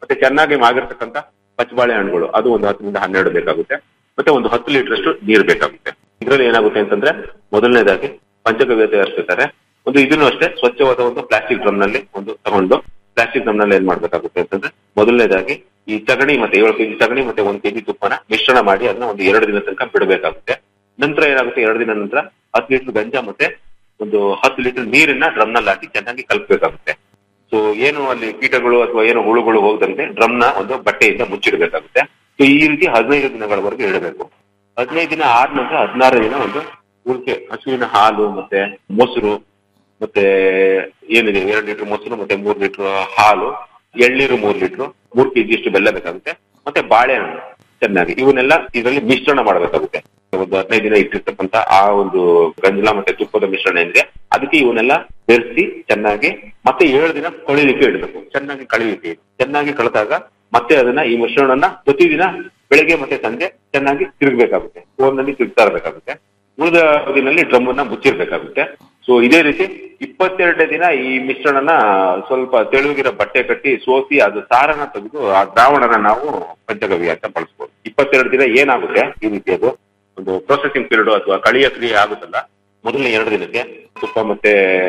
ಮತ್ತೆ ಚೆನ್ನಾಗಿ ಮಾಗಿರ್ತಕ್ಕಂಥ ಪಚ್ಚಬಾಳೆ ಹಣ್ಣುಗಳು ಅದು ಒಂದು ಹತ್ತರಿಂದ ಹನ್ನೆರಡು ಬೇಕಾಗುತ್ತೆ ಮತ್ತೆ ಒಂದು ಹತ್ತು ಲೀಟರ್ ಅಷ್ಟು ನೀರು ಬೇಕಾಗುತ್ತೆ ಇದರಲ್ಲಿ ಏನಾಗುತ್ತೆ ಅಂತಂದ್ರೆ ಮೊದಲನೇದಾಗಿ ಪಂಚಗವ್ಯ ತಯಾರಿಸ್ಬೇಕಾದ್ರೆ ಒಂದು ಇದನ್ನು ಅಷ್ಟೇ ಸ್ವಚ್ಛವಾದ ಒಂದು ಪ್ಲಾಸ್ಟಿಕ್ ಡ್ರಮ್ ನಲ್ಲಿ ಒಂದು ತಗೊಂಡು ಪ್ಲಾಸ್ಟಿಕ್ ಡ್ರಮ್ ನಲ್ಲಿ ಏನ್ ಮಾಡ್ಬೇಕಾಗುತ್ತೆ ಅಂತಂದ್ರೆ ಮೊದಲನೇದಾಗಿ ಈ ಸಗಣಿ ಮತ್ತೆ ಏಳು ಕೆಜಿ ಸಗಣಿ ಮತ್ತೆ ಒಂದ್ ಕೆಜಿ ತುಪ್ಪನ ಮಿಶ್ರಣ ಮಾಡಿ ಅದನ್ನ ಒಂದು ಎರಡು ದಿನ ತನಕ ಬಿಡಬೇಕಾಗುತ್ತೆ ನಂತರ ಏನಾಗುತ್ತೆ ಎರಡು ದಿನ ನಂತರ ಹತ್ತು ಲೀಟರ್ ಗಂಜಾ ಮತ್ತೆ ಒಂದು ಹತ್ತು ಲೀಟರ್ ನೀರನ್ನ ಡ್ರಮ್ ನಲ್ಲಿ ಹಾಕಿ ಚೆನ್ನಾಗಿ ಕಲ್ಪಬೇಕಾಗುತ್ತೆ ಸೊ ಏನು ಅಲ್ಲಿ ಕೀಟಗಳು ಅಥವಾ ಏನು ಹುಳುಗಳು ಹೋಗದಂತೆ ಡ್ರಮ್ ನ ಒಂದು ಬಟ್ಟೆಯಿಂದ ಮುಚ್ಚಿಡಬೇಕಾಗುತ್ತೆ ಸೊ ಈ ರೀತಿ ಹದಿನೈದು ದಿನಗಳವರೆಗೆ ಇಡಬೇಕು ಹದಿನೈದು ದಿನ ಆದ ನಂತರ ಹದಿನಾರು ದಿನ ಒಂದು ಉಳಿಕೆ ಹಸುವಿನ ಹಾಲು ಮತ್ತೆ ಮೊಸರು ಮತ್ತೆ ಏನಿದೆ ಎರಡು ಲೀಟರ್ ಮೊಸರು ಮತ್ತೆ ಮೂರ್ ಲೀಟರ್ ಹಾಲು ಎಳ್ನೀರು ಮೂರ್ ಲೀಟರ್ ಮೂರ್ ಕೆಜಿ ಅಷ್ಟು ಬೆಲ್ಲ ಬೇಕಾಗುತ್ತೆ ಮತ್ತೆ ಬಾಳೆಹಣ್ಣು ಚೆನ್ನಾಗಿ ಇವನ್ನೆಲ್ಲ ಇದರಲ್ಲಿ ಮಿಶ್ರಣ ಮಾಡಬೇಕಾಗುತ್ತೆ ಒಂದು ಹದಿನೈದು ದಿನ ಇಟ್ಟಿರ್ತಕ್ಕಂತ ಆ ಒಂದು ಗಂಜಲ ಮತ್ತೆ ತುಪ್ಪದ ಮಿಶ್ರಣ ಏನಿದೆ ಅದಕ್ಕೆ ಇವನ್ನೆಲ್ಲ ಬೆರೆಸಿ ಚೆನ್ನಾಗಿ ಮತ್ತೆ ಏಳು ದಿನ ಕಳಿಲಿಕ್ಕೆ ಇಡಬೇಕು ಚೆನ್ನಾಗಿ ಕಳಿಲಿಕ್ಕೆ ಇಡು. ಚೆನ್ನಾಗಿ ಕಳೆದಾಗ ಮತ್ತೆ ಅದನ್ನ ಈ ಮಿಶ್ರಣವನ್ನ ಪ್ರತಿದಿನ ಬೆಳಿಗ್ಗೆ ಮತ್ತೆ ಸಂಜೆ ಚೆನ್ನಾಗಿ ತಿರುಗಬೇಕಾಗುತ್ತೆ ಫೋನ್ನಲ್ಲಿ ತಿರುಗ್ತಾ ಇರಬೇಕಾಗುತ್ತೆ ಉಳಿದ ಅವಧಿನಲ್ಲಿ ಡ್ರಮ್ ಅನ್ನ ಮುಚ್ಚಿರ್ಬೇಕಾಗುತ್ತೆ ಸೊ ಇದೇ ರೀತಿ ಇಪ್ಪತ್ತೆರಡನೇ ದಿನ ಈ ಮಿಶ್ರಣನ ಸ್ವಲ್ಪ ತೆಳುಗಿರೋ ಬಟ್ಟೆ ಕಟ್ಟಿ ಸೋಸಿ ಅದು ಸಾರನ ತೆಗೆದು ಆ ದ್ರಾವಣನ ನಾವು ಪಂಚಗವ್ಯ ಅಂತ ಬಳಸ್ಬೋದು ಇಪ್ಪತ್ತೆರಡು ದಿನ ಏನಾಗುತ್ತೆ ಈ ರೀತಿ ಅದು ಒಂದು ಪ್ರೊಸೆಸಿಂಗ್ ಪೀರಿಯಡ್ ಅಥವಾ ಕಳಿಯ ಕ್ರಿಯೆ ಆಗುತ್ತಲ್ಲ ಮೊದಲನೇ ಎರಡು ದಿನಕ್ಕೆ ತುಪ್ಪ ಮತ್ತೆ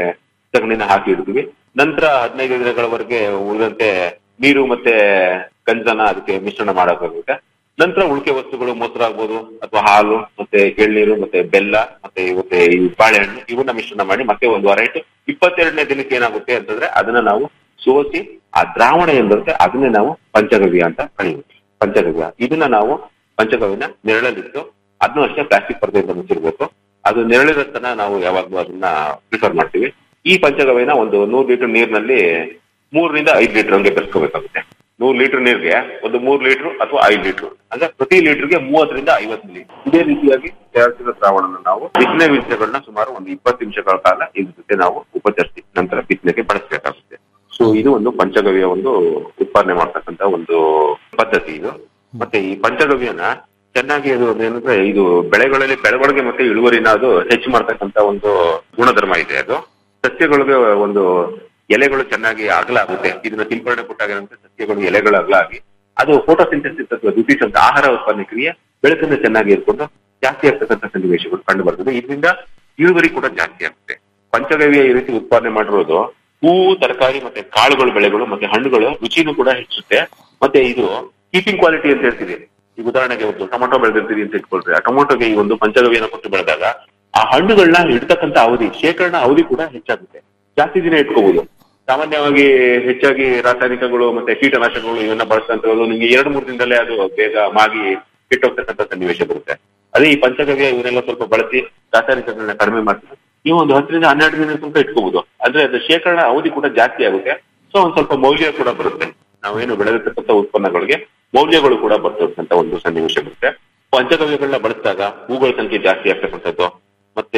ಸಗಣಿನ ಹಾಕಿ ಇಡ್ತೀವಿ ನಂತರ ಹದಿನೈದು ದಿನಗಳವರೆಗೆ ಉಳಿದಂತೆ ನೀರು ಮತ್ತೆ ಗಂಜನ ಅದಕ್ಕೆ ಮಿಶ್ರಣ ಮಾಡಬೇಕಾಗುತ್ತೆ ನಂತರ ಉಳಿಕೆ ವಸ್ತುಗಳು ಮೊಸರಾಗ್ಬೋದು ಅಥವಾ ಹಾಲು ಮತ್ತೆ ಎಳ್ನೀರು ಮತ್ತೆ ಬೆಲ್ಲ ಮತ್ತೆ ಮತ್ತೆ ಈ ಬಾಳೆಹಣ್ಣು ಇವನ್ನ ಮಿಶ್ರಣ ಮಾಡಿ ಮತ್ತೆ ಒಂದು ವಾರ ಇಟ್ಟು ಇಪ್ಪತ್ತೆರಡನೇ ದಿನಕ್ಕೆ ಏನಾಗುತ್ತೆ ಅಂತಂದ್ರೆ ಅದನ್ನ ನಾವು ಸೋಸಿ ಆ ದ್ರಾವಣ ಏನ್ ಬರುತ್ತೆ ಅದನ್ನೇ ನಾವು ಪಂಚಗವ್ಯ ಅಂತ ಕಳೆಯುತ್ತೆ ಪಂಚಗವ್ಯ ಇದನ್ನ ನಾವು ಪಂಚಗವ್ಯನ ನೆರಳಲ್ಲಿಟ್ಟು ಅದನ್ನು ಅಷ್ಟೇ ಪ್ಲಾಸ್ಟಿಕ್ ಪರದೆಯಿಂದ ಮುಚ್ಚಿರ್ಬೇಕು ಅದು ನೆರಳಿರತ್ತನ ನಾವು ಯಾವಾಗ್ಲೂ ಅದನ್ನ ಪ್ರಿಫರ್ ಮಾಡ್ತೀವಿ ಈ ಪಂಚಗವ್ಯನ ಒಂದು ನೂರು ಲೀಟರ್ ನೀರಿನಲ್ಲಿ ಮೂರರಿಂದ ಐದು ಲೀಟರ್ ಹಂಗೆ ಬೆರೆಸ್ಕೋಬೇಕಾಗುತ್ತೆ ನೂರು ಲೀಟರ್ ನೀರಿಗೆ ಒಂದು ಮೂರು ಲೀಟರ್ ಅಥವಾ ಐದು ಲೀಟರ್ ಅಂದ್ರೆ ಪ್ರತಿ ಲೀಟರ್ಗೆ ಮೂವತ್ತರಿಂದ ಐವತ್ತು ಮಿಲಿ ಇದೇ ರೀತಿಯಾಗಿ ತಯಾರಿಸಿದ ದ್ರಾವಣನ ನಾವು ಬಿತ್ತನೆ ಬೀಜಗಳನ್ನ ಸುಮಾರು ಒಂದು ಇಪ್ಪತ್ತು ನಿಮಿಷಗಳ ಕಾಲ ಇದ್ರ ಜೊತೆ ನಾವು ಉಪಚರಿಸಿ ನಂತರ ಬಿತ್ತನೆಗೆ ಬಳಸಬೇಕಾಗುತ್ತೆ ಸೊ ಇದು ಒಂದು ಪಂಚಗವ್ಯ ಒಂದು ಉತ್ಪಾದನೆ ಮಾಡ್ತಕ್ಕಂತ ಒಂದು ಪದ್ಧತಿ ಇದು ಮತ್ತೆ ಈ ಪಂಚಗವ್ಯನ ಚೆನ್ನಾಗಿ ಅದು ಏನಂದ್ರೆ ಇದು ಬೆಳೆಗಳಲ್ಲಿ ಬೆಳವಣಿಗೆ ಮತ್ತೆ ಇಳುವರಿನ ಅದು ಹೆಚ್ಚು ಮಾಡ್ತಕ್ಕಂತ ಒಂದು ಗುಣಧರ್ಮ ಇದೆ ಅದು ಸಸ್ಯಗಳಿಗೆ ಒಂದು ಎಲೆಗಳು ಚೆನ್ನಾಗಿ ಅಗಲ ಆಗುತ್ತೆ ಇದನ್ನ ಸಿಂಪರಣೆ ಕೊಟ್ಟಾಗ ಏನಂದ್ರೆ ಸಸ್ಯಗಳು ಎಲೆಗಳು ಅಗಲ ಆಗಿ ಅದು ಫೋಟೋಸಿಂಥಸಿಸ್ ಅಥವಾ ದ್ಯುತಿಸಂತ ಆಹಾರ ಉತ್ಪಾದನೆ ಕ್ರಿಯೆ ಬೆಳಕನ್ನು ಚೆನ್ನಾಗಿ ಇಟ್ಕೊಂಡು ಜಾಸ್ತಿ ಆಗ್ತಕ್ಕಂಥ ಸನ್ನಿವೇಶಗಳು ಕಂಡು ಬರ್ತದೆ ಇದರಿಂದ ಇಳುವರಿ ಕೂಡ ಜಾಸ್ತಿ ಆಗುತ್ತೆ ಪಂಚಗವ್ಯ ಈ ರೀತಿ ಉತ್ಪಾದನೆ ಮಾಡಿರೋದು ಹೂವು ತರಕಾರಿ ಮತ್ತೆ ಕಾಳುಗಳು ಬೆಳೆಗಳು ಮತ್ತೆ ಹಣ್ಣುಗಳು ರುಚಿನೂ ಕೂಡ ಹೆಚ್ಚುತ್ತೆ ಮತ್ತೆ ಇದು ಕೀಪಿಂಗ್ ಕ್ವಾಲಿಟಿ ಅಂತ ಹೇಳ್ತೀವಿ ಈಗ ಉದಾಹರಣೆಗೆ ಒಂದು ಟೊಮೊಟೊ ಬೆಳೆದಿರ್ತೀವಿ ಅಂತ ಇಟ್ಕೊಳ್ರಿ ಆ ಟೊಮೊಟೊಗೆ ಈ ಒಂದು ಪಂಚಗವ್ಯನ ಕೊಟ್ಟು ಬೆಳೆದಾಗ ಆ ಹಣ್ಣುಗಳನ್ನ ಇಡ್ತಕ್ಕಂತ ಅವಧಿ ಶೇಖರಣಾ ಅವಧಿ ಕೂಡ ಹೆಚ್ಚಾಗುತ್ತೆ ಜಾಸ್ತಿ ದಿನ ಇಟ್ಕೋಬಹುದು ಸಾಮಾನ್ಯವಾಗಿ ಹೆಚ್ಚಾಗಿ ರಾಸಾಯನಿಕಗಳು ಮತ್ತೆ ಕೀಟನಾಶಕಗಳು ಇವನ್ನ ಬಳಸ್ತಂತದ್ದು ನಿಮ್ಗೆ ಎರಡು ಮೂರು ದಿನದಲ್ಲೇ ಅದು ಬೇಗ ಮಾಗಿ ಕೆಟ್ಟೋಗ್ತಕ್ಕಂಥ ಸನ್ನಿವೇಶ ಬರುತ್ತೆ ಅದೇ ಈ ಪಂಚಗವ್ಯ ಇವನ್ನೆಲ್ಲ ಸ್ವಲ್ಪ ಬಳಸಿ ರಾಸಾಯನಿಕಗಳನ್ನ ಕಡಿಮೆ ಮಾಡ್ತಾರೆ ನೀವು ಒಂದು ಹತ್ತರಿಂದ ಹನ್ನೆರಡು ದಿನ ತನಕ ಇಟ್ಕೋಬಹುದು ಅಂದ್ರೆ ಅದು ಶೇಖರಣಾ ಅವಧಿ ಕೂಡ ಜಾಸ್ತಿ ಆಗುತ್ತೆ ಸೊ ಒಂದ್ ಸ್ವಲ್ಪ ಮೌಲ್ಯ ಕೂಡ ಬರುತ್ತೆ ನಾವೇನು ಬೆಳೆದಿರ್ತಕ್ಕಂಥ ಉತ್ಪನ್ನಗಳಿಗೆ ಮೌಲ್ಯಗಳು ಕೂಡ ಬರ್ತಕ್ಕಂಥ ಒಂದು ಸನ್ನಿವೇಶ ಬರುತ್ತೆ ಪಂಚಗವ್ಯಗಳನ್ನ ಬಳಸಿದಾಗ ಹೂಗಳ ಸಂಖ್ಯೆ ಜಾಸ್ತಿ ಆಗ್ತಕ್ಕಂಥದ್ದು ಮತ್ತೆ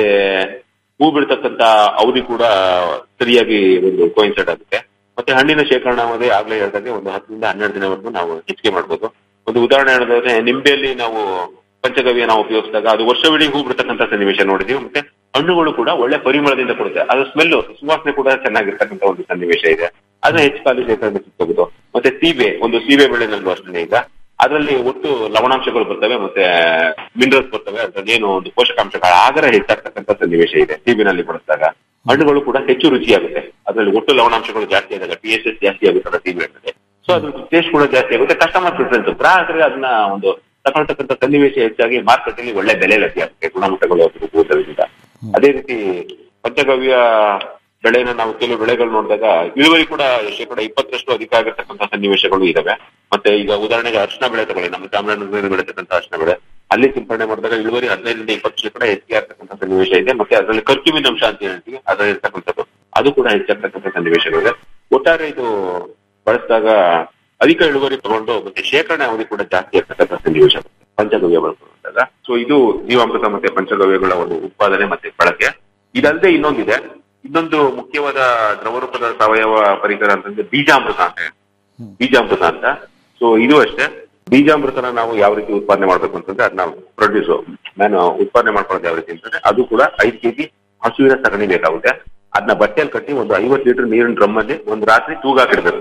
ಹೂ ಬಿಡ್ತಕ್ಕಂತ ಅವಧಿ ಕೂಡ ಸರಿಯಾಗಿ ಒಂದು ಕೋಯಿನ್ಸೈಡ್ ಆಗುತ್ತೆ ಮತ್ತೆ ಹಣ್ಣಿನ ಶೇಖರಣಾ ಅವಧಿ ಆಗ್ಲೇ ಹೇಳಿದಾಗೆ ಒಂದು ಹತ್ತರಿಂದ ಹನ್ನೆರಡು ದಿನವರೆಗೂ ನಾವು ಹೆಚ್ಚಿಗೆ ಮಾಡ್ಬೋದು ಒಂದು ಉದಾಹರಣೆ ಹೇಳಿದ್ರೆ ನಿಂಬೆಯಲ್ಲಿ ನಾವು ಪಂಚಗವ್ಯ ನಾವು ಉಪಯೋಗಿಸಿದಾಗ ಅದು ವರ್ಷವಿಡೀ ಹೂ ಬಿಡ್ತಕ್ಕಂಥ ಸನ್ನಿವೇಶ ನೋಡಿದೀವಿ ಮತ್ತೆ ಹಣ್ಣುಗಳು ಕೂಡ ಒಳ್ಳೆ ಪರಿಮಳದಿಂದ ಕೊಡುತ್ತೆ ಅದು ಸ್ಮೆಲ್ ಸುವಾಸನೆ ಕೂಡ ಚೆನ್ನಾಗಿರ್ತಕ್ಕಂಥ ಒಂದು ಸನ್ನಿವೇಶ ಇದೆ ಅದನ್ನ ಹೆಚ್ಚು ಕಾಲ ಶೇಖರಣೆ ಸಿಗ್ಬಹುದು ಮತ್ತೆ ಸೀಬೆ ಒಂದು ಸೀಬೆ ಬೆಳೆನಲ್ಲೂ ಅಷ್ಟೇ ಈಗ ಅದರಲ್ಲಿ ಒಟ್ಟು ಲವಣಾಂಶಗಳು ಬರ್ತವೆ ಮತ್ತೆ ಮಿನರಲ್ಸ್ ಬರ್ತವೆ ಅದ್ರಲ್ಲಿ ಏನು ಒಂದು ಪೋಷಕಾಂಶಗಳ ಆಗರ ಹೆಚ್ಚಾಗ್ತಕ್ಕಂಥ ಸನ್ನಿವೇಶ ಇದೆ ಸೀಬಿನಲ್ಲಿ ಬಳಸಿದಾಗ ಹಣ್ಣುಗಳು ಕೂಡ ಹೆಚ್ಚು ರುಚಿಯಾಗುತ್ತೆ ಅದರಲ್ಲಿ ಒಟ್ಟು ಲವಣಾಂಶಗಳು ಜಾಸ್ತಿ ಆದಾಗ ಪಿ ಎಸ್ ಎಸ್ ಜಾಸ್ತಿ ಆಗುತ್ತಲ್ಲ ಸೀಬೆ ಹಣ್ಣಿಗೆ ಸೊ ಅದ್ರ ಟೇಸ್ಟ್ ಕೂಡ ಜಾಸ್ತಿ ಆಗುತ್ತೆ ಕಸ್ಟಮರ್ ಪ್ರಿಫರೆನ್ಸ್ ಗ್ರಾಹಕರಿಗೆ ಅದನ್ನ ಒಂದು ತಗೊಳ್ತಕ್ಕಂಥ ಸನ್ನಿವೇಶ ಹೆಚ್ಚಾಗಿ ಮಾರ್ಕೆಟ್ ಅಲ್ಲಿ ಒಳ್ಳೆ ಬೆಲೆ ಲಭ್ಯ ಆಗುತ್ತೆ ಗುಣಮಟ್ಟಗಳು ಅದ್ರದಿಂದ ಅದೇ ರೀತಿ ಪಂಚಗವ್ಯ ಬೆಳೆನ ನಾವು ಕೆಲವು ಬೆಳೆಗಳು ನೋಡಿದಾಗ ಇಳುವರಿ ಕೂಡ ಶೇಕಡ ಇಪ್ಪತ್ತರಷ್ಟು ಅಧಿಕ ಆಗಿರ್ತಕ್ಕಂಥ ಸನ್ನಿವೇಶಗಳು ಇದಾವೆ ಮತ್ತೆ ಈಗ ಉದಾಹರಣೆಗೆ ಅರ್ಶನ ಬೆಳೆ ತಗೊಳ್ಳಿ ನಮ್ಮ ಚಾಮರಾಜನಗರದಲ್ಲಿ ಬೆಳೆತಕ್ಕಂಥ ಅರ್ಶನ ಬೆಳೆ ಅಲ್ಲಿ ಸಿಂಪಡಣೆ ಮಾಡಿದಾಗ ಇಳುವರಿ ಹದಿನೈದರಿಂದ ಇಪ್ಪತ್ತು ಶೇಕಡ ಹೆಚ್ಚಿಗೆ ಆಗ್ತಕ್ಕಂಥ ಸನ್ನಿವೇಶ ಇದೆ ಮತ್ತೆ ಅದರಲ್ಲಿ ಕರ್ಕ್ಯೂಮಿನ್ ಅಂಶ ಅಂತ ಹೇಳ್ತೀವಿ ಅದರಲ್ಲಿ ಇರ್ತಕ್ಕಂಥದ್ದು ಅದು ಕೂಡ ಹೆಚ್ಚಾಗ್ತಕ್ಕಂಥ ಸನ್ನಿವೇಶಗಳಿದೆ ಒಟ್ಟಾರೆ ಇದು ಬಳಸಿದಾಗ ಅಧಿಕ ಇಳುವರಿ ತಗೊಂಡು ಮತ್ತೆ ಶೇಖರಣೆ ಅವಧಿ ಕೂಡ ಜಾಸ್ತಿ ಆಗ್ತಕ್ಕಂಥ ಸನ್ನಿವೇಶ ಬರುತ್ತೆ ಪಂಚಗವ್ಯ ಬಳಸಿದಾಗ ಸೊ ಇದು ಜೀವಾಮೃತ ಮತ್ತೆ ಪಂಚಗವ್ಯಗಳ ಒಂದು ಉತ್ಪಾದನೆ ಮತ್ತೆ ಬಳಕೆ ಇದಲ್ಲದೆ ಇನ್ನೊಂದಿದೆ ಇನ್ನೊಂದು ಮುಖ್ಯವಾದ ದ್ರವರೂಪದ ಸಾವಯವ ಪರಿಕರ ಅಂತಂದ್ರೆ ಬೀಜಾಮೃತ ಅಂತ ಹೇಳಿ. ಬೀಜಾಮೃತ ಅಂತ ಸೊ ಇದು ಅಷ್ಟೇ ಬೀಜಾಮೃತನ ನಾವು ಯಾವ ರೀತಿ ಉತ್ಪಾದನೆ ಮಾಡ್ಬೇಕು ಅಂತಂದ್ರೆ ಅದನ್ನ ಪ್ರೊಡ್ಯೂಸ್ ನಾನು ಉತ್ಪಾದನೆ ಮಾಡ್ಕೊಳ್ಳೋದು ಯಾವ ರೀತಿ ಅಂತಂದ್ರೆ ಅದು ಕೂಡ ಐದು ಕೆಜಿ ಹಸುವಿನ ಸಗಣಿ ಬೇಕಾಗುತ್ತೆ ಅದನ್ನ ಬಟ್ಟೆಯಲ್ಲಿ ಕಟ್ಟಿ ಒಂದು ಐವತ್ತು ಲೀಟರ್ ನೀರಿನ ಡ್ರಮ್ ಅಲ್ಲಿ ಒಂದು ರಾತ್ರಿ ತೂಗಾಕಿಡ್ಬೇಕು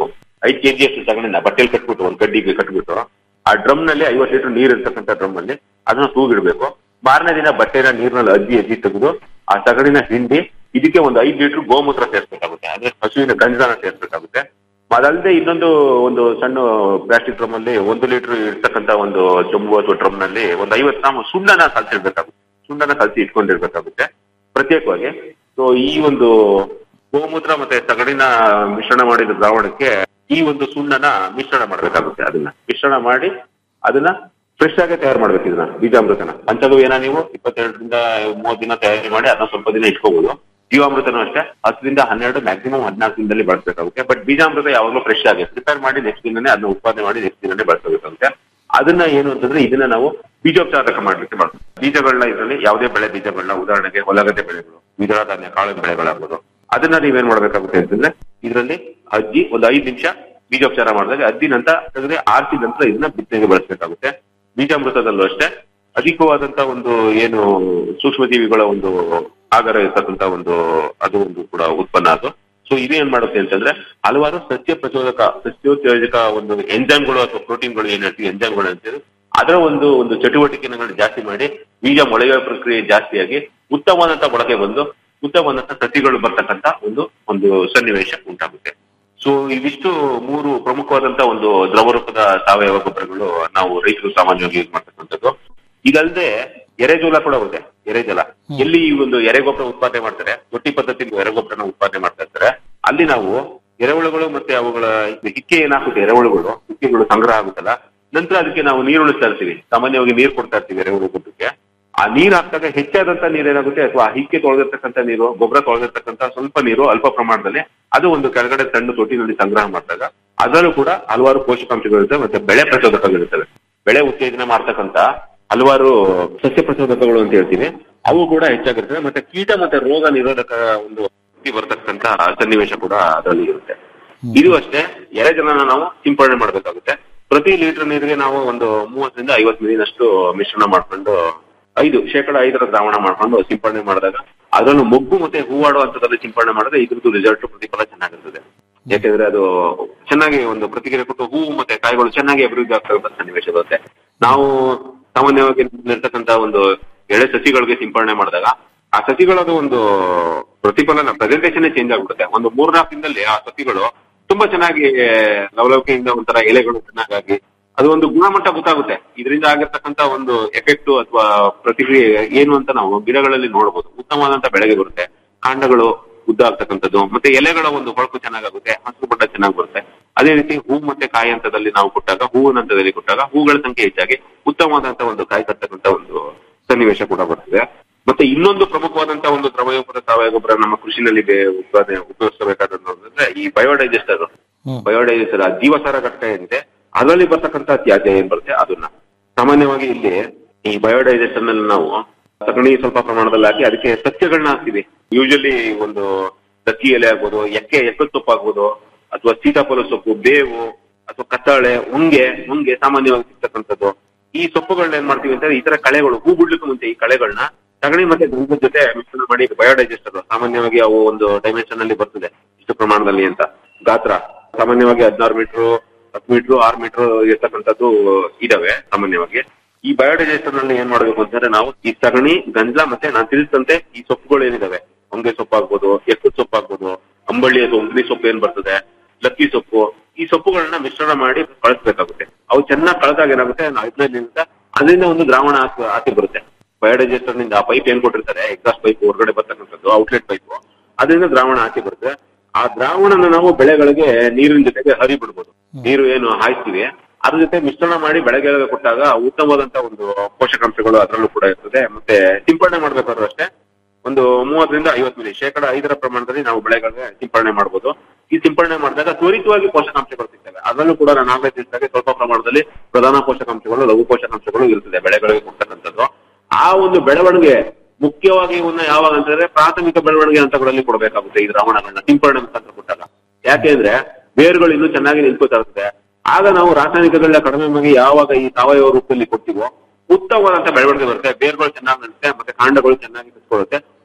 ಐದು ಕೆಜಿ ಅಷ್ಟು ಸಗಣಿನ ಬಟ್ಟೆಲಿ ಕಟ್ಬಿಟ್ಟು ಒಂದ್ ಕಡ್ಡಿಗೆ ಕಟ್ಬಿಟ್ಟು ಆ ಡ್ರಮ್ ನಲ್ಲಿ ಐವತ್ತು ಲೀಟರ್ ನೀರ್ ಇರ್ತಕ್ಕಂಥ ಡ್ರಮ್ ಅಲ್ಲಿ ಅದನ್ನ ತೂಗಿಡ್ಬೇಕು ಮಾರನೇ ದಿನ ಬಟ್ಟೆನ ನೀರ್ನಲ್ಲಿ ಅಜ್ಜಿ ಅಜ್ಜಿ ತೆಗೆದು ಆ ಸಗಣಿನ ಹಿಂಡಿ ಇದಕ್ಕೆ ಒಂದು ಐದು ಲೀಟರ್ ಗೋಮೂತ್ರ ಸೇರ್ಸ್ಬೇಕಾಗುತ್ತೆ ಅಂದ್ರೆ ಹಸುವಿನ ಗಂಜಾನ ಸೇರ್ಸ್ಬೇಕಾಗುತ್ತೆ ಅದಲ್ಲದೆ ಇನ್ನೊಂದು ಒಂದು ಸಣ್ಣ ಪ್ಲಾಸ್ಟಿಕ್ ಡ್ರಮ್ ಅಲ್ಲಿ ಒಂದು ಲೀಟರ್ ಇರ್ತಕ್ಕಂಥ ಒಂದು ಜಂಬು ಅಥವಾ ಡ್ರಮ್ ನಲ್ಲಿ ಒಂದು ಐವತ್ತು ಗ್ರಾಮ್ ಸುಣ್ಣನ ಕಲ್ಸಿಡ್ಬೇಕಾಗುತ್ತೆ ಸುಣ್ಣನ ಕಲಸಿ ಇಟ್ಕೊಂಡಿರ್ಬೇಕಾಗುತ್ತೆ ಪ್ರತ್ಯೇಕವಾಗಿ ಸೊ ಈ ಒಂದು ಗೋಮೂತ್ರ ಮತ್ತೆ ಸಗಣಿನ ಮಿಶ್ರಣ ಮಾಡಿದ ದ್ರಾವಣಕ್ಕೆ ಈ ಒಂದು ಸುಣ್ಣನ ಮಿಶ್ರಣ ಮಾಡ್ಬೇಕಾಗುತ್ತೆ ಅದನ್ನ ಮಿಶ್ರಣ ಮಾಡಿ ಅದನ್ನ ಫ್ರೆಶ್ ಆಗಿ ತಯಾರು ಮಾಡ್ಬೇಕು ಇದನ್ನ ಬೀಜಾಮೃತನ ಪಂಚಗವ್ಯನ ನೀವು ಇಪ್ಪತ್ತೆರಡರಿಂದ ಮೂವತ್ತು ದಿನ ತಯಾರಿ ಮಾಡಿ ಅದನ್ನ ಸ್ವಲ್ಪ ದಿನ ಇಟ್ಕೋಬಹುದು ಜೀವಾಮೃತನೂ ಅಷ್ಟೇ ಹತ್ತರಿಂದ ಹನ್ನೆರಡು ಮ್ಯಾಕ್ಸಿಮಮ್ ಹದಿನಾಲ್ಕು ದಿನದಲ್ಲಿ ಬಳಸಬೇಕಾಗುತ್ತೆ ಬಟ್ ಬೀಜಾಮೃತ ಯಾವಾಗಲೂ ಫ್ರೆಶ್ ಆಗಿ ಪ್ರಿಪೇರ್ ಮಾಡಿ ನೆಕ್ಸ್ಟ್ ದಿನನೇ ಅದನ್ನ ಉತ್ಪಾದನೆ ಮಾಡಿ ನೆಕ್ಸ್ಟ್ ದಿನನೇ ಬಳಸಬೇಕಾಗುತ್ತೆ ಅದನ್ನ ಏನು ಅಂತಂದ್ರೆ ಇದನ್ನ ನಾವು ಬೀಜೋಪಚಾರಕ ಮಾಡ್ಲಿಕ್ಕೆ ಬಳಸ್ತೀವಿ ಬೀಜಗಳನ್ನ ಇದರಲ್ಲಿ ಯಾವುದೇ ಬೆಳೆ ಬೀಜಗಳನ್ನ ಉದಾಹರಣೆಗೆ ಹೊಲಗದ್ದೆ ಬೆಳೆಗಳು ದ್ವಿದಳ ಧಾನ್ಯ ಕಾಳು ಬೆಳೆಗಳಾಗ್ಬೋದು ಅದನ್ನ ನೀವೇನ್ ಮಾಡ್ಬೇಕಾಗುತ್ತೆ ಅಂತಂದ್ರೆ ಇದರಲ್ಲಿ ಅಜ್ಜಿ ಒಂದು ಐದು ನಿಮಿಷ ಬೀಜೋಪಚಾರ ಮಾಡಿದಾಗ ಅದ್ದಿ ನಂತರ ತೆಗೆದ್ರೆ ಆರ್ಸಿ ನಂತರ ಇದನ್ನ ಬಿತ್ತನೆಗೆ ಬಳಸಬೇಕಾಗುತ್ತೆ ಬೀಜಾಮೃತದಲ್ಲೂ ಅಷ್ಟೇ ಅಧಿಕವಾದಂತ ಒಂದು ಏನು ಸೂಕ್ಷ್ಮ ಜೀವಿಗಳ ಒಂದು ಆಗರ ಇರ್ತಕ್ಕಂತ ಒಂದು ಅದು ಒಂದು ಕೂಡ ಉತ್ಪನ್ನ ಅದು ಸೊ ಇದು ಏನ್ ಮಾಡುತ್ತೆ ಅಂತಂದ್ರೆ ಹಲವಾರು ಸಸ್ಯ ಪ್ರಚೋದಕ ಸಸ್ಯೋತ್ತೇಜಕ ಒಂದು ಎಂಜೈಮ್ಗಳು ಅಥವಾ ಪ್ರೋಟೀನ್ಗಳು ಏನ್ ಹೇಳ್ತೀವಿ ಎಂಜೈಮ್ಗಳು ಅಂತೀವಿ ಅದರ ಒಂದು ಒಂದು ಚಟುವಟಿಕೆಗಳನ್ನು ಜಾಸ್ತಿ ಮಾಡಿ ಬೀಜ ಮೊಳೆಯುವ ಪ್ರಕ್ರಿಯೆ ಜಾಸ್ತಿಯಾಗಿ ಉತ್ತಮವಾದಂತ ಮೊಳಕೆ ಬಂದು ಉತ್ತಮವಾದಂತ ಸಸಿಗಳು ಬರ್ತಕ್ಕಂತ ಒಂದು ಒಂದು ಸನ್ನಿವೇಶ ಉಂಟಾಗುತ್ತೆ ಸೊ ಇವಿಷ್ಟು ಮೂರು ಪ್ರಮುಖವಾದಂತ ಒಂದು ದ್ರವ ರೂಪದ ಸಾವಯವ ಗೊಬ್ಬರಗಳು ನಾವು ರೈತರು ಸಾಮಾನ್ಯವಾಗಿ ಯೂಸ್ ಮಾಡ್ತಕ್ಕಂಥದ್ದು ಇದಲ್ಲದೆ ಎರೆಜೋಲ ಕೂಡ ಇದೆ ಎರೆಜಲ ಎಲ್ಲಿ ಈ ಒಂದು ಎರೆಗೊಬ್ಬರ ಉತ್ಪಾದನೆ ಮಾಡ್ತಾರೆ ತೊಟ್ಟಿ ಪದ್ಧತಿಯಿಂದ ಎರೆಗೊಬ್ಬರನ ಉತ್ಪಾದನೆ ಮಾಡ್ತಾ ಇರ್ತಾರೆ ಅಲ್ಲಿ ನಾವು ಎರೆಹುಳುಗಳು ಮತ್ತೆ ಅವುಗಳ ಹಿಕ್ಕೆ ಏನಾಗುತ್ತೆ ಎರೆಹುಳುಗಳು ಹಿಕ್ಕೆಗಳು ಸಂಗ್ರಹ ಆಗುತ್ತಲ್ಲ ನಂತರ ಅದಕ್ಕೆ ನಾವು ನೀರು ಉಳಿಸ್ತಾ ಇರ್ತೀವಿ ಸಾಮಾನ್ಯವಾಗಿ ನೀರು ಕೊಡ್ತಾ ಇರ್ತೀವಿ ಎರೆಹುಳು ಗೊಬ್ಬರಕ್ಕೆ ಆ ನೀರ್ ಹಾಕಿದಾಗ ಹೆಚ್ಚಾದಂತ ನೀರು ಏನಾಗುತ್ತೆ ಅಥವಾ ಆ ಹಿಕ್ಕೆ ತೊಳೆದಿರ್ತಕ್ಕಂಥ ನೀರು ಗೊಬ್ಬರ ತೊಳೆದಿರ್ತಕ್ಕಂಥ ಸ್ವಲ್ಪ ನೀರು ಅಲ್ಪ ಪ್ರಮಾಣದಲ್ಲಿ ಅದು ಒಂದು ಕೆಳಗಡೆ ಸಣ್ಣ ತೊಟ್ಟಿನಲ್ಲಿ ಸಂಗ್ರಹ ಮಾಡಿದಾಗ ಅದರಲ್ಲೂ ಕೂಡ ಹಲವಾರು ಪೋಷಕಾಂಶಗಳಿರ್ತವೆ ಮತ್ತೆ ಬೆಳೆ ಪ್ರಚೋದಕಗಳಿರ್ತವೆ ಬೆಳೆ ಉತ್ತೇಜನ ಮಾಡ್ತಕ್ಕಂತ ಹಲವಾರು ಸಸ್ಯ ಪ್ರಚೋದಕಗಳು ಅಂತ ಹೇಳ್ತೀವಿ ಅವು ಕೂಡ ಹೆಚ್ಚಾಗಿರ್ತವೆ ಮತ್ತೆ ಕೀಟ ಮತ್ತೆ ರೋಗ ನಿರೋಧಕ ಒಂದು ಶಕ್ತಿ ಬರ್ತಕ್ಕಂತ ಸನ್ನಿವೇಶ ಕೂಡ ಅದರಲ್ಲಿ ಇರುತ್ತೆ ಇದು ಅಷ್ಟೇ ಎರೆಜಲನ ನಾವು ಸಿಂಪಡಣೆ ಮಾಡ್ಬೇಕಾಗುತ್ತೆ ಪ್ರತಿ ಲೀಟರ್ ನೀರಿಗೆ ನಾವು ಒಂದು ಮೂವತ್ತರಿಂದ ಐವತ್ತು ಮಿಲಿನಷ್ಟು ಮಿಶ್ರಣ ಮಾಡ್ಕೊಂಡು ಐದು ಶೇಕಡ ಐದರ ದ್ರಾವಣ ಮಾಡ್ಕೊಂಡು ಸಿಂಪಡಣೆ ಮಾಡಿದಾಗ ಅದನ್ನು ಮೊಗ್ಗು ಮತ್ತೆ ಹೂವಾಡೋ ಹಂತದಲ್ಲಿ ಸಿಂಪಡಣೆ ಮಾಡಿದ್ರೆ ಇದ್ರದ್ದು ರಿಸಲ್ಟ್ ಪ್ರತಿಫಲ ಚೆನ್ನಾಗಿರ್ತದೆ ಯಾಕೆಂದ್ರೆ ಅದು ಚೆನ್ನಾಗಿ ಒಂದು ಪ್ರತಿಕ್ರಿಯೆ ಕೊಟ್ಟು ಹೂವು ಮತ್ತೆ ಕಾಯಿಗಳು ಚೆನ್ನಾಗಿ ಅಭಿವೃದ್ಧಿ ಆಗ್ತಕ್ಕಂಥ ಸನ್ನಿವೇಶ ಬರುತ್ತೆ ನಾವು ಸಾಮಾನ್ಯವಾಗಿ ನಿರ್ತಕ್ಕಂತ ಒಂದು ಎಳೆ ಸಸಿಗಳಿಗೆ ಸಿಂಪಡಣೆ ಮಾಡಿದಾಗ ಆ ಸಸಿಗಳದು ಒಂದು ಪ್ರತಿಫಲನ ಪ್ರೆಸೆಂಟೇಷನ್ ಚೇಂಜ್ ಆಗ್ಬಿಡುತ್ತೆ ಒಂದು ಮೂರ್ನಾಲ್ಕು ದಿನದಲ್ಲಿ ಆ ಸಸಿಗಳು ತುಂಬಾ ಚೆನ್ನಾಗಿ ಲವಲವಿಕೆಯಿಂದ ಒಂಥರ ಎಲೆಗಳು ಚೆನ್ನಾಗಾಗಿ ಅದು ಒಂದು ಗುಣಮಟ್ಟ ಗೊತ್ತಾಗುತ್ತೆ ಇದರಿಂದ ಆಗಿರ್ತಕ್ಕಂತ ಒಂದು ಎಫೆಕ್ಟ್ ಅಥವಾ ಪ್ರತಿಕ್ರಿಯೆ ಏನು ಅಂತ ನಾವು ಗಿಡಗಳಲ್ಲಿ ನೋಡಬಹುದು ಉತ್ತಮವಾದಂತ ಬೆಳೆಗೆ ಬರುತ್ತೆ ಕಾಂಡಗಳು ಉದ್ದ ಆಗ್ತಕ್ಕಂಥದ್ದು ಮತ್ತೆ ಎಲೆಗಳ ಒಂದು ಹೊಳಪು ಚೆನ್ನಾಗಾಗುತ್ತೆ ಹಸಿರು ಬಣ್ಣ ಚೆನ್ನಾಗಿ ಬರುತ್ತೆ ಅದೇ ರೀತಿ ಹೂ ಮತ್ತೆ ಕಾಯಿ ಹಂತದಲ್ಲಿ ನಾವು ಕೊಟ್ಟಾಗ ಹೂವಿನ ಹಂತದಲ್ಲಿ ಕೊಟ್ಟಾಗ ಹೂಗಳ ಸಂಖ್ಯೆ ಹೆಚ್ಚಾಗಿ ಉತ್ತಮವಾದಂತ ಒಂದು ಕಾಯಿ ಕರ್ತಕ್ಕಂತ ಒಂದು ಸನ್ನಿವೇಶ ಕೂಡ ಬರ್ತದೆ ಮತ್ತೆ ಇನ್ನೊಂದು ಪ್ರಮುಖವಾದಂತ ಒಂದು ದ್ರವಯೋಪದ ಸಾವಯವ ಗೊಬ್ಬರ ನಮ್ಮ ಕೃಷಿನಲ್ಲಿ ಬೇ- ಉತ್ಪಾದನೆ ಉಪಯೋಗಿಸಬೇಕಾದ್ರೆ ಅಂದ್ರೆ ಈ ಬಯೋಡೈಜೆಸ್ಟರ್ ಬಯೋಡೈಜೆಸ್ಟರ್ ಆ ಜೀವಸಾರ ಘಟಕ ಏನಿದೆ ಅದರಲ್ಲಿ ಬರ್ತಕ್ಕಂತ ತ್ಯಾಜ್ಯ ಏನ್ ಬರುತ್ತೆ ಅದನ್ನ ಸಾಮಾನ್ಯವಾಗಿ ಇಲ್ಲಿ ಈ ಬಯೋಡೈಜೆಸ್ಟರ್ ನಲ್ಲಿ ನಾವು ಸಗಣಿ ಸ್ವಲ್ಪ ಪ್ರಮಾಣದಲ್ಲಿ ಹಾಕಿ ಅದಕ್ಕೆ ಸಸ್ಯಗಳನ್ನ ಹಾಕ್ತಿವಿ ಯೂಶಲಿ ಒಂದು ದಕ್ಕಿ ಎಲೆ ಆಗ್ಬೋದು ಎಕ್ಕೆ ಎಕ್ಕದ ಸೊಪ್ಪು ಆಗ್ಬೋದು ಅಥವಾ ಸೀತಾಫಲ ಸೊಪ್ಪು ಬೇವು ಅಥವಾ ಕತ್ತಾಳೆ ಉಂಗೆ ಉಂಗೆ ಸಾಮಾನ್ಯವಾಗಿ ಸಿಗ್ತಕ್ಕಂಥದ್ದು ಈ ಸೊಪ್ಪುಗಳನ್ನ ಏನ್ ಮಾಡ್ತೀವಿ ಅಂತಂದ್ರೆ ಈ ತರ ಕಳೆಗಳು ಹೂ ಬಿಡ್ಲಿಕ್ಕೂ ಮುಂಚೆ ಈ ಕಳೆಗಳನ್ನ ಸಗಣಿ ಮತ್ತೆ ಗಂಧದ ಜೊತೆ ಮಿಶ್ರಣ ಮಾಡಿ ಬಯೋಡೈಜೆಸ್ಟರ್ ಸಾಮಾನ್ಯವಾಗಿ ಅವು ಒಂದು ಡೈಮೆನ್ಷನ್ ಅಲ್ಲಿ ಬರ್ತದೆ ಇಷ್ಟು ಪ್ರಮಾಣದಲ್ಲಿ ಅಂತ ಗಾತ್ರ ಸಾಮಾನ್ಯವಾಗಿ ಹದಿನಾರು ಮೀಟರ್ ಹತ್ತು ಮೀಟರ್ ಆರು ಮೀಟರ್ ಇರ್ತಕ್ಕಂಥದ್ದು ಇದಾವೆ ಸಾಮಾನ್ಯವಾಗಿ ಈ ಬಯೋಡೈಜೆಸ್ಟರ್ ನಲ್ಲಿ ಏನ್ ಮಾಡ್ಬೇಕು ಅಂತಂದ್ರೆ ನಾವು ಈ ಸಗಣಿ ಗಂಜಲ ಮತ್ತೆ ನಾನು ತಿಳಿಸಂತೆ ಈ ಸೊಪ್ಪುಗಳು ಏನಿದಾವೆ ಹೊಂಗೆ ಸೊಪ್ಪು ಆಗ್ಬೋದು ಎಕ್ಕದ ಸೊಪ್ಪು ಆಗ್ಬೋದು ಅಂಬಳ್ಳಿ ಅಥವಾ ಉಂಗ್ಲಿ ಸೊಪ್ಪು ಏನ್ ಬರ್ತದೆ ಲಕ್ಕಿ ಸೊಪ್ಪು ಈ ಸೊಪ್ಪುಗಳನ್ನ ಮಿಶ್ರಣ ಮಾಡಿ ಕಳಿಸ್ಬೇಕಾಗುತ್ತೆ ಅವು ಚೆನ್ನಾಗಿ ಕಳೆದಾಗ ಏನಾಗುತ್ತೆ ಹದಿನೈದು ದಿನದಿಂದ ಅದರಿಂದ ಒಂದು ದ್ರಾವಣ ಹಾಕಿ ಹಾಕಿ ಬರುತ್ತೆ ಬಯೋಡೈಜೆಸ್ಟರ್ ನಿಂದ ಆ ಪೈಪ್ ಏನ್ ಕೊಟ್ಟಿರ್ತಾರೆ ಎಕ್ಸಾಸ್ಟ್ ಪೈಪ್ ಹೊರಗಡೆ ಬರ್ತಕ್ಕಂಥದ್ದು ಔಟ್ಲೆಟ್ ಪೈಪ್ ಅದರಿಂದ ದ್ರಾವಣ ಹಾಕಿ ಬರುತ್ತೆ ಆ ದ್ರಾವಣನ ನಾವು ಬೆಳೆಗಳಿಗೆ ನೀರಿನ ಜೊತೆಗೆ ಹರಿ ಬಿಡ್ಬೋದು ನೀರು ಏನು ಹಾಯಿಸ್ತೀವಿ ಅದ್ರ ಜೊತೆ ಮಿಶ್ರಣ ಮಾಡಿ ಬೆಳೆಗಳಿಗೆ ಕೊಟ್ಟಾಗ ಉತ್ತಮವಾದಂತ ಒಂದು ಪೋಷಕಾಂಶಗಳು ಅದರಲ್ಲೂ ಕೂಡ ಇರ್ತದೆ ಮತ್ತೆ ಸಿಂಪಡಣೆ ಮಾಡ್ಬೇಕಾದ್ರೂ ಅಷ್ಟೇ ಒಂದು ಮೂವತ್ತರಿಂದ ಐವತ್ತು ಮಿಲಿ ಶೇಕಡ ಐದರ ಪ್ರಮಾಣದಲ್ಲಿ ನಾವು ಬೆಳೆಗಳಿಗೆ ಸಿಂಪಡಣೆ ಮಾಡಬಹುದು ಈ ಸಿಂಪಡಣೆ ಮಾಡಿದಾಗ ತ್ವರಿತವಾಗಿ ಪೋಷಕಾಂಶಗಳು ಸಿಗ್ತವೆ ಅದರಲ್ಲೂ ಕೂಡ ನಾನು ಆಗಲೇ ತಿಳಿಸಿದಾಗೆ ಸ್ವಲ್ಪ ಪ್ರಮಾಣದಲ್ಲಿ ಪ್ರಧಾನ ಪೋಷಕಾಂಶಗಳು ಲಘು ಪೋಷಕಾಂಶಗಳು ಇರ್ತದೆ ಬೆಳೆಗಳಿಗೆ ಕೊಡ್ತಕ್ಕಂಥದ್ದು ಆ ಒಂದು ಬೆಳವಣಿಗೆ ಮುಖ್ಯವಾಗಿ ಇವನ್ನ ಯಾವಾಗ ಅಂತಂದ್ರೆ ಪ್ರಾಥಮಿಕ ಬೆಳವಣಿಗೆ ಹಂತಗಳಲ್ಲಿ ಕೊಡಬೇಕಾಗುತ್ತೆ ಈ ದ್ರಾವಣಗಳನ್ನ ಸಿಂಪಡಣೆ ಮುಖಾಂತರ ಕೊಟ್ಟಾಗ ಯಾಕೆಂದ್ರೆ ಬೇರುಗಳು ಇನ್ನೂ ಚೆನ್ನಾಗಿ ನಿಂತ್ಕೋತಾ ಇರ್ತದೆ ಆಗ ನಾವು ರಾಸಾಯನಿಕಗಳನ್ನ ಕಡಿಮೆ ಮಾಡಿ ಯಾವಾಗ ಈ ಸಾವಯವ ರೂಪದಲ್ಲಿ ಕೊಡ್ತೀವೋ ಉತ್ತಮವಾದಂತ ಬೆಳವಣಿಗೆ ಬರುತ್ತೆ ಬೇರುಗಳು ಚೆನ್ನಾಗಿ ನಿಲ್ಲುತ್ತೆ ಮತ್ತೆ ಕಾಂಡಗಳು ಚೆನ್ನಾಗಿ ಕಿತ್ಕೊಳ್ಳುತ್ತೆ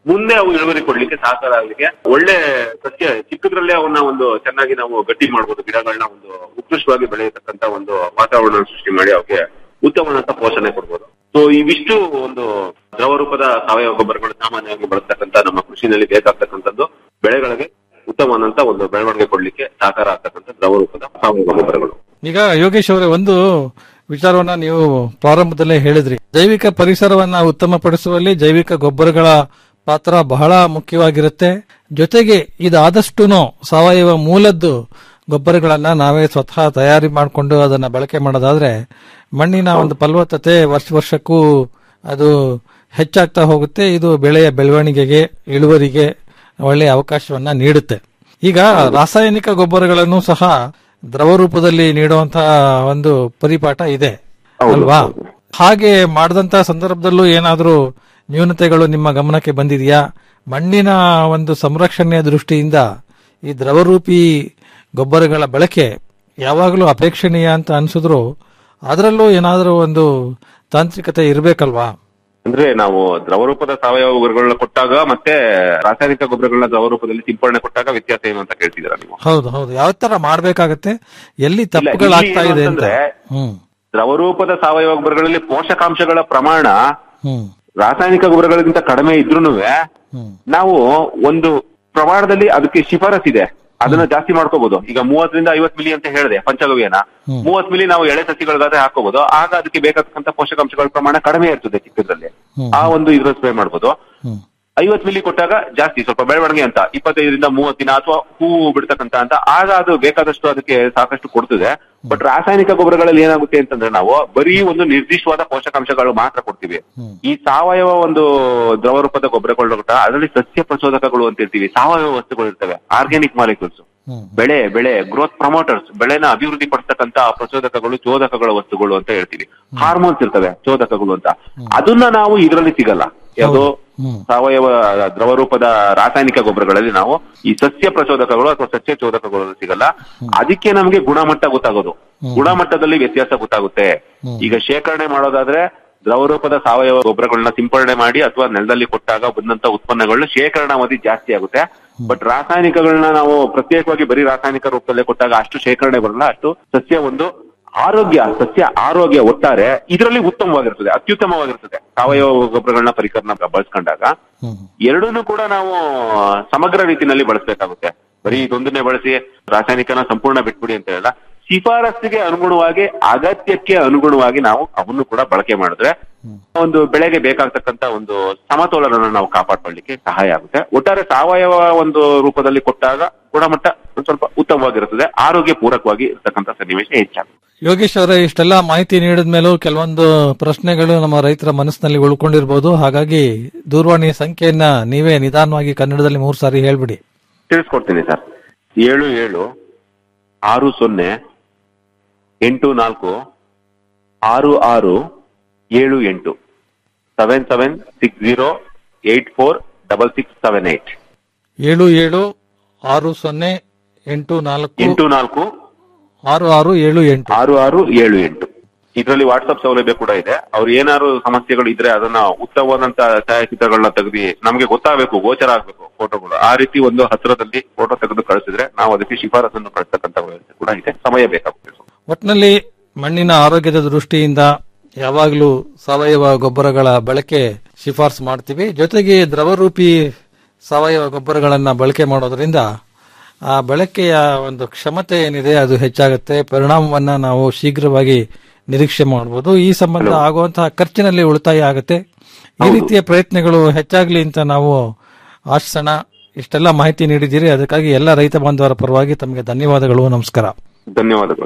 ಮುಂದೆ ಅವು ಇಳುವರಿ ಕೊಡ್ಲಿಕ್ಕೆ ಸಹಕಾರ ಆಗ್ಲಿಕ್ಕೆ ಒಳ್ಳೆ ಸಸ್ಯ ಚಿಕ್ಕದ್ರಲ್ಲೇ ಅವನ್ನ ಒಂದು ಚೆನ್ನಾಗಿ ನಾವು ಗಟ್ಟಿ ಮಾಡ್ಬೋದು ಗಿಡಗಳನ್ನ ಒಂದು ಉತ್ಕೃಷ್ಟವಾಗಿ ಬೆಳೆಯತಕ್ಕಂತ ಒಂದು ವಾತಾವರಣ ಸೃಷ್ಟಿ ಮಾಡಿ ಅವಕ್ಕೆ ಉತ್ತಮವಾದಂತ ಪೋಷಣೆ ಕೊಡ್ಬೋದು ಸೊ ಇವಿಷ್ಟು ಒಂದು ದ್ರವ ರೂಪದ ಸಾವಯವ ಗೊಬ್ಬರಗಳು ಸಾಮಾನ್ಯವಾಗಿ ಬಳಸ್ತಕ್ಕಂತ ನಮ್ಮ ಕೃಷಿನಲ್ಲಿ ಬೇಕಾಗ್ತಕ್ಕಂಥದ್ದು ಬೆಳೆಗಳಿಗೆ ಉತ್ತಮವಾದಂತ ಒಂದು ಬೆಳವಣಿಗೆ ಕೊಡ್ಲಿಕ್ಕೆ ಸಹಕಾರ ಆಗ್ತಕ್ಕಂಥ ದ್ರವ ರೂಪದ ಸಾವಯವ ಗೊಬ್ಬರಗಳು ಈಗ ಯೋಗೇಶ್ ಅವರೇ ಒಂದು ವಿಚಾರವನ್ನ ನೀವು ಪ್ರಾರಂಭದಲ್ಲೇ ಹೇಳಿದ್ರಿ ಜೈವಿಕ ಪರಿಸರವನ್ನ ಉತ್ತಮಪಡಿಸುವಲ್ಲಿ ಜೈವಿಕ ಗೊಬ್ಬರಗಳ ಪಾತ್ರ ಬಹಳ ಮುಖ್ಯವಾಗಿರುತ್ತೆ ಜೊತೆಗೆ ಇದಾದಷ್ಟುನು ಸಾವಯವ ಮೂಲದ್ದು ಗೊಬ್ಬರಗಳನ್ನ ನಾವೇ ಸ್ವತಃ ತಯಾರಿ ಮಾಡಿಕೊಂಡು ಅದನ್ನ ಬಳಕೆ ಮಾಡೋದಾದ್ರೆ ಮಣ್ಣಿನ ಒಂದು ಫಲವತ್ತತೆ ವರ್ಷ ವರ್ಷಕ್ಕೂ ಅದು ಹೆಚ್ಚಾಗ್ತಾ ಹೋಗುತ್ತೆ ಇದು ಬೆಳೆಯ ಬೆಳವಣಿಗೆಗೆ ಇಳುವರಿಗೆ ಒಳ್ಳೆಯ ಅವಕಾಶವನ್ನ ನೀಡುತ್ತೆ ಈಗ ರಾಸಾಯನಿಕ ಗೊಬ್ಬರಗಳನ್ನು ಸಹ ದ್ರವ ರೂಪದಲ್ಲಿ ನೀಡುವಂತಹ ಒಂದು ಪರಿಪಾಠ ಇದೆ ಅಲ್ವಾ ಹಾಗೆ ಮಾಡಿದಂತ ಸಂದರ್ಭದಲ್ಲೂ ಏನಾದರೂ ನ್ಯೂನತೆಗಳು ನಿಮ್ಮ ಗಮನಕ್ಕೆ ಬಂದಿದೆಯಾ ಮಣ್ಣಿನ ಒಂದು ಸಂರಕ್ಷಣೆಯ ದೃಷ್ಟಿಯಿಂದ ಈ ದ್ರವರೂಪಿ ಗೊಬ್ಬರಗಳ ಬಳಕೆ ಯಾವಾಗಲೂ ಅಪೇಕ್ಷಣೀಯ ಅಂತ ಅನ್ಸಿದ್ರು ಅದರಲ್ಲೂ ಏನಾದರೂ ಒಂದು ತಾಂತ್ರಿಕತೆ ಇರಬೇಕಲ್ವಾ ಅಂದ್ರೆ ನಾವು ದ್ರವ ರೂಪದ ಸಾವಯವ ಗೊಬ್ಬರಗಳನ್ನ ಕೊಟ್ಟಾಗ ಮತ್ತೆ ರಾಸಾಯನಿಕ ಗೊಬ್ಬರಗಳನ್ನ ದ್ರವ ರೂಪದಲ್ಲಿ ಸಿಂಪಡಣೆ ಕೊಟ್ಟಾಗ ವ್ಯತ್ಯಾಸ ಏನು ಅಂತ ಕೇಳ್ತಿದ್ದೀರಾ ನೀವು ಹೌದು ಹೌದು ಯಾವ ತರ ಮಾಡ್ಬೇಕಾಗತ್ತೆ ಎಲ್ಲಿ ತಪ್ಪುಗಳಾಗ್ತಾ ಇದೆ ಅಂತ ಅಂತಂದ್ರೆ ಹ್ಮ್ ದ್ರವ ರೂಪದ ಸಾವಯವ ಗೊಬ್ಬರಗಳಲ್ಲಿ ಪೋಷಕಾಂಶಗಳ ಪ್ರಮಾಣ ಹ್ಮ್ ರಾಸಾಯನಿಕ ಗೊಬ್ಬರಗಳಿಗಿಂತ ಕಡಿಮೆ ಇದ್ರೂ ನಾವು ಒಂದು ಪ್ರಮಾಣದಲ್ಲಿ ಅದಕ್ಕೆ ಶಿಫಾರಸ್ ಇದೆ ಅದನ್ನ ಜಾಸ್ತಿ ಮಾಡ್ಕೋಬಹುದು ಈಗ ಮೂವತ್ತರಿಂದ ಐವತ್ ಮಿಲಿ ಅಂತ ಹೇಳಿದೆ ಪಂಚಗವ್ಯನ ಮೂವತ್ ಮಿಲಿ ನಾವು ಎಳೆ ಸಸಿಗಳಿಗಾದ್ರೆ ಹಾಕೋಬಹುದು ಆಗ ಅದಕ್ಕೆ ಬೇಕಾದಂತ ಪೋಷಕಾಂಶಗಳ ಪ್ರಮಾಣ ಕಡಿಮೆ ಇರ್ತದೆ ಚಿಕ್ಕದ್ರಲ್ಲಿ ಆ ಒಂದು ಇದ್ರ ಸ್ಪ್ರೇ ಮಾಡ್ಬೋದು ಐವತ್ ಮಿಲಿ ಕೊಟ್ಟಾಗ ಜಾಸ್ತಿ ಸ್ವಲ್ಪ ಬೆಳವಣಿಗೆ ಅಂತ ಇಪ್ಪತ್ತೈದರಿಂದ ಮೂವತ್ತು ದಿನ ಅಥವಾ ಹೂವು ಬಿಡ್ತಕ್ಕಂತ ಅಂತ ಆಗ ಅದು ಬೇಕಾದಷ್ಟು ಅದಕ್ಕೆ ಸಾಕಷ್ಟು ಕೊಡ್ತದೆ ಬಟ್ ರಾಸಾಯನಿಕ ಗೊಬ್ಬರಗಳಲ್ಲಿ ಏನಾಗುತ್ತೆ ಅಂತಂದ್ರೆ ನಾವು ಬರೀ ಒಂದು ನಿರ್ದಿಷ್ಟವಾದ ಪೋಷಕಾಂಶಗಳು ಮಾತ್ರ ಕೊಡ್ತೀವಿ ಈ ಸಾವಯವ ಒಂದು ದ್ರವ ರೂಪದ ಗೊಬ್ಬರಗಳು ಕೂಡ ಅದರಲ್ಲಿ ಸಸ್ಯ ಪ್ರಚೋದಕಗಳು ಅಂತ ಇರ್ತೀವಿ ಸಾವಯವ ವಸ್ತುಗಳು ಇರ್ತವೆ ಆರ್ಗ್ಯಾನಿಕ್ ಮಾಲಿಕ್ಯೂಲ್ಸ್ ಬೆಳೆ ಬೆಳೆ ಗ್ರೋತ್ ಪ್ರಮೋಟರ್ಸ್ ಬೆಳೆನ ಅಭಿವೃದ್ಧಿ ಪಡಿಸ್ತಕ್ಕಂತ ಪ್ರಚೋದಕಗಳು ಚೋದಕಗಳ ವಸ್ತುಗಳು ಅಂತ ಹೇಳ್ತೀವಿ ಹಾರ್ಮೋನ್ಸ್ ಇರ್ತವೆ ಚೋದಕಗಳು ಅಂತ ಅದನ್ನ ನಾವು ಇದರಲ್ಲಿ ಸಿಗಲ್ಲ ಯಾವುದು ಸಾವಯವ ದ್ರವ ರೂಪದ ರಾಸಾಯನಿಕ ಗೊಬ್ಬರಗಳಲ್ಲಿ ನಾವು ಈ ಸಸ್ಯ ಪ್ರಚೋದಕಗಳು ಅಥವಾ ಸಸ್ಯ ಚೋದಕಗಳು ಸಿಗಲ್ಲ ಅದಕ್ಕೆ ನಮಗೆ ಗುಣಮಟ್ಟ ಗೊತ್ತಾಗೋದು ಗುಣಮಟ್ಟದಲ್ಲಿ ವ್ಯತ್ಯಾಸ ಗೊತ್ತಾಗುತ್ತೆ ಈಗ ಶೇಖರಣೆ ಮಾಡೋದಾದ್ರೆ ದ್ರವ ರೂಪದ ಸಾವಯವ ಗೊಬ್ಬರಗಳನ್ನ ಸಿಂಪಡಣೆ ಮಾಡಿ ಅಥವಾ ನೆಲದಲ್ಲಿ ಕೊಟ್ಟಾಗ ಬಂದಂತ ಉತ್ಪನ್ನಗಳನ್ನ ಶೇಖರಣಾವಧಿ ಜಾಸ್ತಿ ಆಗುತ್ತೆ ಬಟ್ ರಾಸಾಯನಿಕಗಳನ್ನ ನಾವು ಪ್ರತ್ಯೇಕವಾಗಿ ಬರೀ ರಾಸಾಯನಿಕ ರೂಪದಲ್ಲೇ ಕೊಟ್ಟಾಗ ಅಷ್ಟು ಶೇಖರಣೆ ಬರಲ್ಲ ಅಷ್ಟು ಸಸ್ಯ ಒಂದು ಆರೋಗ್ಯ ಸಸ್ಯ ಆರೋಗ್ಯ ಒಟ್ಟಾರೆ ಇದರಲ್ಲಿ ಉತ್ತಮವಾಗಿರ್ತದೆ ಅತ್ಯುತ್ತಮವಾಗಿರ್ತದೆ ಸಾವಯವ ಗೊಬ್ಬರಗಳನ್ನ ಪರಿಕರಣ ಬಳಸ್ಕೊಂಡಾಗ ಎರಡನ್ನೂ ಕೂಡ ನಾವು ಸಮಗ್ರ ರೀತಿನಲ್ಲಿ ಬಳಸಬೇಕಾಗುತ್ತೆ ಬರೀ ಇದೊಂದನ್ನೇ ಬಳಸಿ ರಾಸಾಯನಿಕನ ಸಂಪೂರ್ಣ ಬಿಟ್ಬಿಡಿ ಅಂತ ಹೇಳಲ್ಲ ಶಿಫಾರಸ್ಸಿಗೆ ಅನುಗುಣವಾಗಿ ಅಗತ್ಯಕ್ಕೆ ಅನುಗುಣವಾಗಿ ನಾವು ಅವನ್ನು ಕೂಡ ಬಳಕೆ ಮಾಡಿದ್ರೆ ಒಂದು ಬೆಳೆಗೆ ಬೇಕಾಗ್ತಕ್ಕಂತ ಒಂದು ಸಮತೋಲನ ನಾವು ಕಾಪಾಡ್ಕೊಳ್ಳಿಕ್ಕೆ ಸಹಾಯ ಆಗುತ್ತೆ ಒಟ್ಟಾರೆ ಸಾವಯವ ಒಂದು ರೂಪದಲ್ಲಿ ಕೊಟ್ಟಾಗ ಗುಣಮಟ್ಟ ಒಂದ್ ಸ್ವಲ್ಪ ಉತ್ತಮವಾಗಿರುತ್ತದೆ ಆರೋಗ್ಯ ಪೂರಕವಾಗಿ ಇರ್ತಕ್ಕಂಥ ಸನ್ನಿವೇಶ ಹೆಚ್ಚಾಗುತ್ತೆ ಯೋಗೇಶ್ ಅವರೇ ಇಷ್ಟೆಲ್ಲ ಮಾಹಿತಿ ನೀಡಿದ ಮೇಲೂ ಕೆಲವೊಂದು ಪ್ರಶ್ನೆಗಳು ನಮ್ಮ ರೈತರ ಮನಸ್ಸಿನಲ್ಲಿ ಉಳ್ಕೊಂಡಿರ್ಬೋದು ಹಾಗಾಗಿ ದೂರವಾಣಿ ಸಂಖ್ಯೆಯನ್ನ ನೀವೇ ನಿಧಾನವಾಗಿ ಕನ್ನಡದಲ್ಲಿ ಮೂರು ಸಾರಿ ಹೇಳ್ಬಿಡಿ ತಿಳಿಸ್ಕೊಡ್ತೀನಿ ಸರ್ ಏಳು ಏಳು ಆರು ಸೊನ್ನೆ ಎಂಟು ನಾಲ್ಕು ಆರು ಆರು ಏಳು ಎಂಟು seven seven six zero eight four double six seven eight ಏಳು ಏಳು ಆರು ಸೊನ್ನೆ ಎಂಟು ನಾಲ್ಕು ಎಂಟು ನಾಲ್ಕು ಆರು ಆರು ಏಳು ಎಂಟು ಆರು ಆರು ಏಳು ಎಂಟು ಇದರಲ್ಲಿ ವಾಟ್ಸ್ಆಪ್ ಸೌಲಭ್ಯ ಕೂಡ ಇದೆ ಅವ್ರು ಏನಾದ್ರು ಸಮಸ್ಯೆಗಳು ಇದ್ರೆ ಅದನ್ನ ಉತ್ತಮವಾದಂತ ಛಾಯಾಚಿತ್ರಗಳನ್ನ ತೆಗೆದು ನಮ್ಗೆ ಗೊತ್ತಾಗಬೇಕು ಗೋಚರ ಆಗ್ಬೇಕು ಫೋಟೋಗಳು ಆ ರೀತಿ ಒಂದು ಹತ್ರದಲ್ಲಿ ಫೋಟೋ ತೆಗೆದು ಕಳಿಸಿದ್ರೆ ನಾವು ಅದಕ್ಕೆ ಶಿಫಾರಸನ್ನು ಕಳಿಸ್ತಕ್ಕಂತ ವ್ಯವಸ್ಥೆ ಕೂಡ ಇದೆ ಸಮಯ ಬೇಕಾಗುತ್ತೆ ಒಟ್ಟಿನಲ್ಲಿ ಮಣ್ಣಿನ ಆರೋಗ್ಯದ ದೃಷ್ಟಿಯಿಂದ ಯಾವಾಗಲೂ ಸಾವಯವ ಗೊಬ್ಬರಗಳ ಬಳಕೆ ಶಿಫಾರಸು ಮಾಡ್ತೀವಿ ಜೊತೆಗೆ ದ್ರವರೂಪಿ ಸಾವಯವ ಗೊಬ್ಬರಗಳನ್ನ ಬಳಕೆ ಮಾಡೋದ್ರಿಂದ ಆ ಬಳಕೆಯ ಒಂದು ಕ್ಷಮತೆ ಏನಿದೆ ಅದು ಹೆಚ್ಚಾಗುತ್ತೆ ಪರಿಣಾಮವನ್ನ ನಾವು ಶೀಘ್ರವಾಗಿ ನಿರೀಕ್ಷೆ ಮಾಡಬಹುದು ಈ ಸಂಬಂಧ ಆಗುವಂತಹ ಖರ್ಚಿನಲ್ಲಿ ಉಳಿತಾಯ ಆಗುತ್ತೆ ಈ ರೀತಿಯ ಪ್ರಯತ್ನಗಳು ಹೆಚ್ಚಾಗ್ಲಿ ಅಂತ ನಾವು ಆಶಿಸೋಣ ಇಷ್ಟೆಲ್ಲ ಮಾಹಿತಿ ನೀಡಿದ್ದೀರಿ ಅದಕ್ಕಾಗಿ ಎಲ್ಲ ರೈತ ಬಾಂಧವರ ಪರವಾಗಿ ತಮಗೆ ಧನ್ಯವಾದಗಳು ನಮಸ್ಕಾರ ಧನ್ಯವಾದಗಳು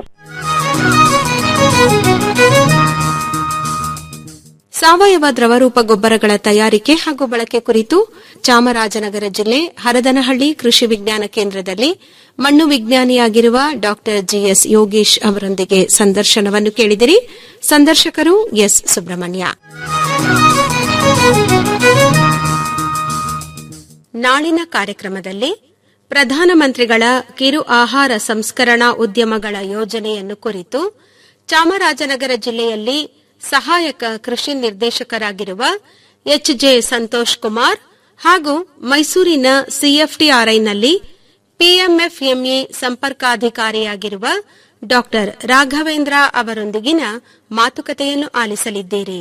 ಸಾವಯವ ದ್ರವರೂಪ ಗೊಬ್ಬರಗಳ ತಯಾರಿಕೆ ಹಾಗೂ ಬಳಕೆ ಕುರಿತು ಚಾಮರಾಜನಗರ ಜಿಲ್ಲೆ ಹರದನಹಳ್ಳಿ ಕೃಷಿ ವಿಜ್ಞಾನ ಕೇಂದ್ರದಲ್ಲಿ ಮಣ್ಣು ವಿಜ್ಞಾನಿಯಾಗಿರುವ ಡಾ ಜಿಎಸ್ ಯೋಗೇಶ್ ಅವರೊಂದಿಗೆ ಸಂದರ್ಶನವನ್ನು ಕೇಳಿದಿರಿ ಸಂದರ್ಶಕರು ಎಸ್ ಸುಬ್ರಹ್ಮಣ್ಯ ನಾಳಿನ ಕಾರ್ಯಕ್ರಮದಲ್ಲಿ ಪ್ರಧಾನಮಂತ್ರಿಗಳ ಕಿರು ಆಹಾರ ಸಂಸ್ಕರಣಾ ಉದ್ಯಮಗಳ ಯೋಜನೆಯನ್ನು ಕುರಿತು ಚಾಮರಾಜನಗರ ಜಿಲ್ಲೆಯಲ್ಲಿ ಸಹಾಯಕ ಕೃಷಿ ನಿರ್ದೇಶಕರಾಗಿರುವ ಎಚ್ ಜೆ ಸಂತೋಷ್ ಕುಮಾರ್ ಹಾಗೂ ಮೈಸೂರಿನ ಸಿಎಫ್ಟಿಆರ್ಐನಲ್ಲಿ ಪಿಎಂಎಫ್ಎಂಎ ಸಂಪರ್ಕಾಧಿಕಾರಿಯಾಗಿರುವ ಡಾ ರಾಘವೇಂದ್ರ ಅವರೊಂದಿಗಿನ ಮಾತುಕತೆಯನ್ನು ಆಲಿಸಲಿದ್ದೀರಿ